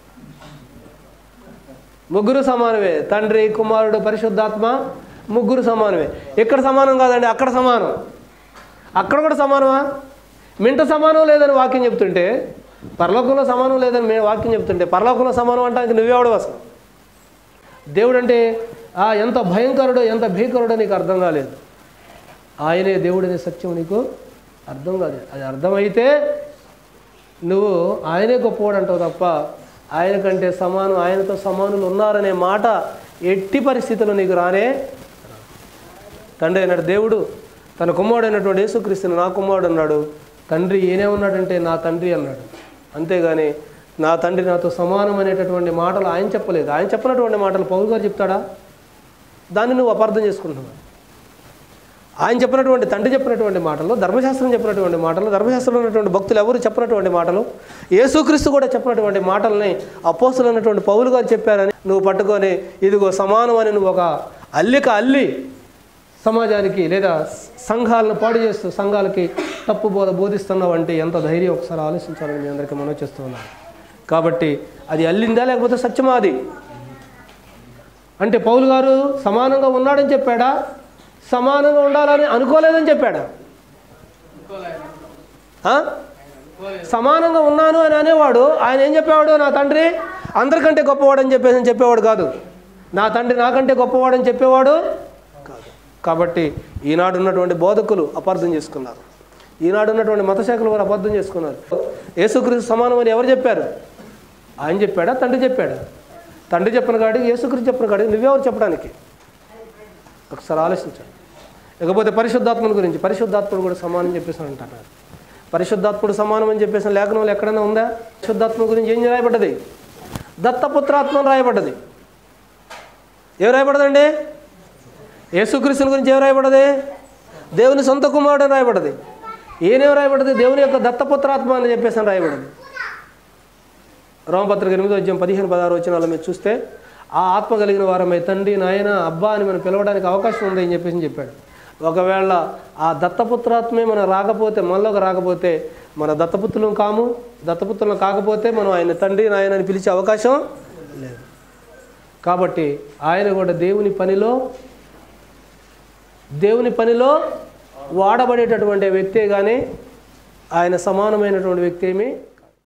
A: ముగ్గురు సమానమే తండ్రి కుమారుడు పరిశుద్ధాత్మ ముగ్గురు సమానమే ఇక్కడ సమానం కాదండి అక్కడ సమానం అక్కడ కూడా సమానమా మింట సమానం లేదని వాక్యం చెప్తుంటే పరలోకంలో సమానం లేదని మేము వాక్యం చెప్తుంటే పరలోకంలో సమానం అంటానికి నువ్వెవడు అసలు దేవుడు అంటే ఆ ఎంత భయంకరుడో ఎంత భీకరుడో నీకు అర్థం కాలేదు ఆయనే దేవుడనే సత్యం నీకు అర్థం కాదు అది అర్థమైతే నువ్వు ఆయనే గొప్పవాడు అంటావు తప్ప ఆయన కంటే సమానం ఆయనతో సమానులు ఉన్నారనే మాట ఎట్టి పరిస్థితుల్లో నీకు రానే రాదు. తండ్రి అయినాడు దేవుడు తన కుమారుడు అయినటువంటి యేసుక్రీస్తుని నా కుమారుడు అన్నాడు తండ్రి ఈయనే ఉన్నాడంటే నా తండ్రి అన్నాడు అంతేగాని నా తండ్రి నాతో సమానం అనేటటువంటి మాటలు ఆయన చెప్పలేదు ఆయన చెప్పినటువంటి మాటలు పౌరు గారు చెప్తాడా దాన్ని నువ్వు అపార్థం చేసుకుంటున్నావు ఆయన చెప్పినటువంటి తండ్రి చెప్పినటువంటి మాటలు ధర్మశాస్త్రం చెప్పినటువంటి మాటలు ధర్మశాస్త్రంలో ఉన్నటువంటి భక్తులు ఎవరు చెప్పినటువంటి మాటలు యేసుక్రీస్తు కూడా చెప్పినటువంటి మాటల్ని అపోస్తులు అన్నటువంటి పౌలు గారు చెప్పారని నువ్వు పట్టుకొని ఇదిగో సమానం అని నువ్వు ఒక అల్లిక అల్లి సమాజానికి లేదా సంఘాలను పాడు చేస్తూ సంఘాలకి తప్పు బోధ బోధిస్తున్నావు అంటే ఎంత ధైర్యం ఒకసారి ఆలోచించాలని మీ అందరికీ మనం చేస్తున్నాను కాబట్టి అది అల్లిందా లేకపోతే సత్యమా అది అంటే పౌలు గారు సమానంగా ఉన్నాడని చెప్పాడా సమానంగా ఉండాలని అనుకోలేదని చెప్పాడా ఆ? సమానంగా ఉన్నాను అని అనేవాడు ఆయన ఏం చెప్పేవాడు నా తండ్రి అందరికంటే గొప్పవాడు అని చెప్పేసి అని చెప్పేవాడు కాదు నా తండ్రి నాకంటే గొప్పవాడు అని చెప్పేవాడు కాదు కాబట్టి ఈనాడు ఉన్నటువంటి బోధకులు అపార్థం చేసుకున్నారు ఈనాడు ఉన్నటువంటి మతశాఖలు వారు అబద్ధం చేసుకున్నారు యేసుక్రీస్తు సమానం అని ఎవరు చెప్పారు ఆయన చెప్పాడా తండ్రి చెప్పాడా తండ్రి చెప్పిన కాడికి యేసుక్రీస్తు చెప్పిన కాడికి నువ్వెవరు చెప్పడానికి ఒకసారి ఆలోచించండి ఇకపోతే పరిశుద్ధాత్మని గురించి పరిశుద్ధాత్ముడు కూడా సమానం చెప్పేసి అంటారు పరిశుద్ధాత్ముడు సమానం అని చెప్పేసిన లేఖనంలో ఎక్కడైనా ఉందా పరిశుద్ధాత్మ గురించి ఏం రాయబడ్డది దత్తపుత్రాత్మ అని రాయబడ్డది ఏం రాయబడదండి యేసుక్రీస్తుని గురించి ఏం రాయబడ్డది దేవుని సొంత కుమారుడు అని రాయబడ్డది ఈయనేం రాయబడ్డది దేవుని యొక్క దత్తపుత్రాత్మ అని చెప్పేసి అని రాయబడ్డది రోమపత్రిక ఎనిమిదో అధ్యాయం పదిహేను పదహారు వచ్చిన మీరు చూస్తే ఆ ఆత్మ కలిగిన వారమై తండ్రి నాయన అబ్బా అని మనం పిలవడానికి అవకాశం ఉంది అని చెప్పేసి చెప్పాడు ఒకవేళ ఆ దత్తపుత్రాత్మే మనం రాకపోతే మనలోకి రాకపోతే మన దత్తపుత్రులం కాము దత్తపుత్రులం కాకపోతే మనం ఆయన తండ్రి నాయన అని పిలిచే అవకాశం లేదు కాబట్టి ఆయన కూడా దేవుని పనిలో దేవుని పనిలో వాడబడేటటువంటి వ్యక్తే కానీ ఆయన సమానమైనటువంటి వ్యక్తి ఏమీ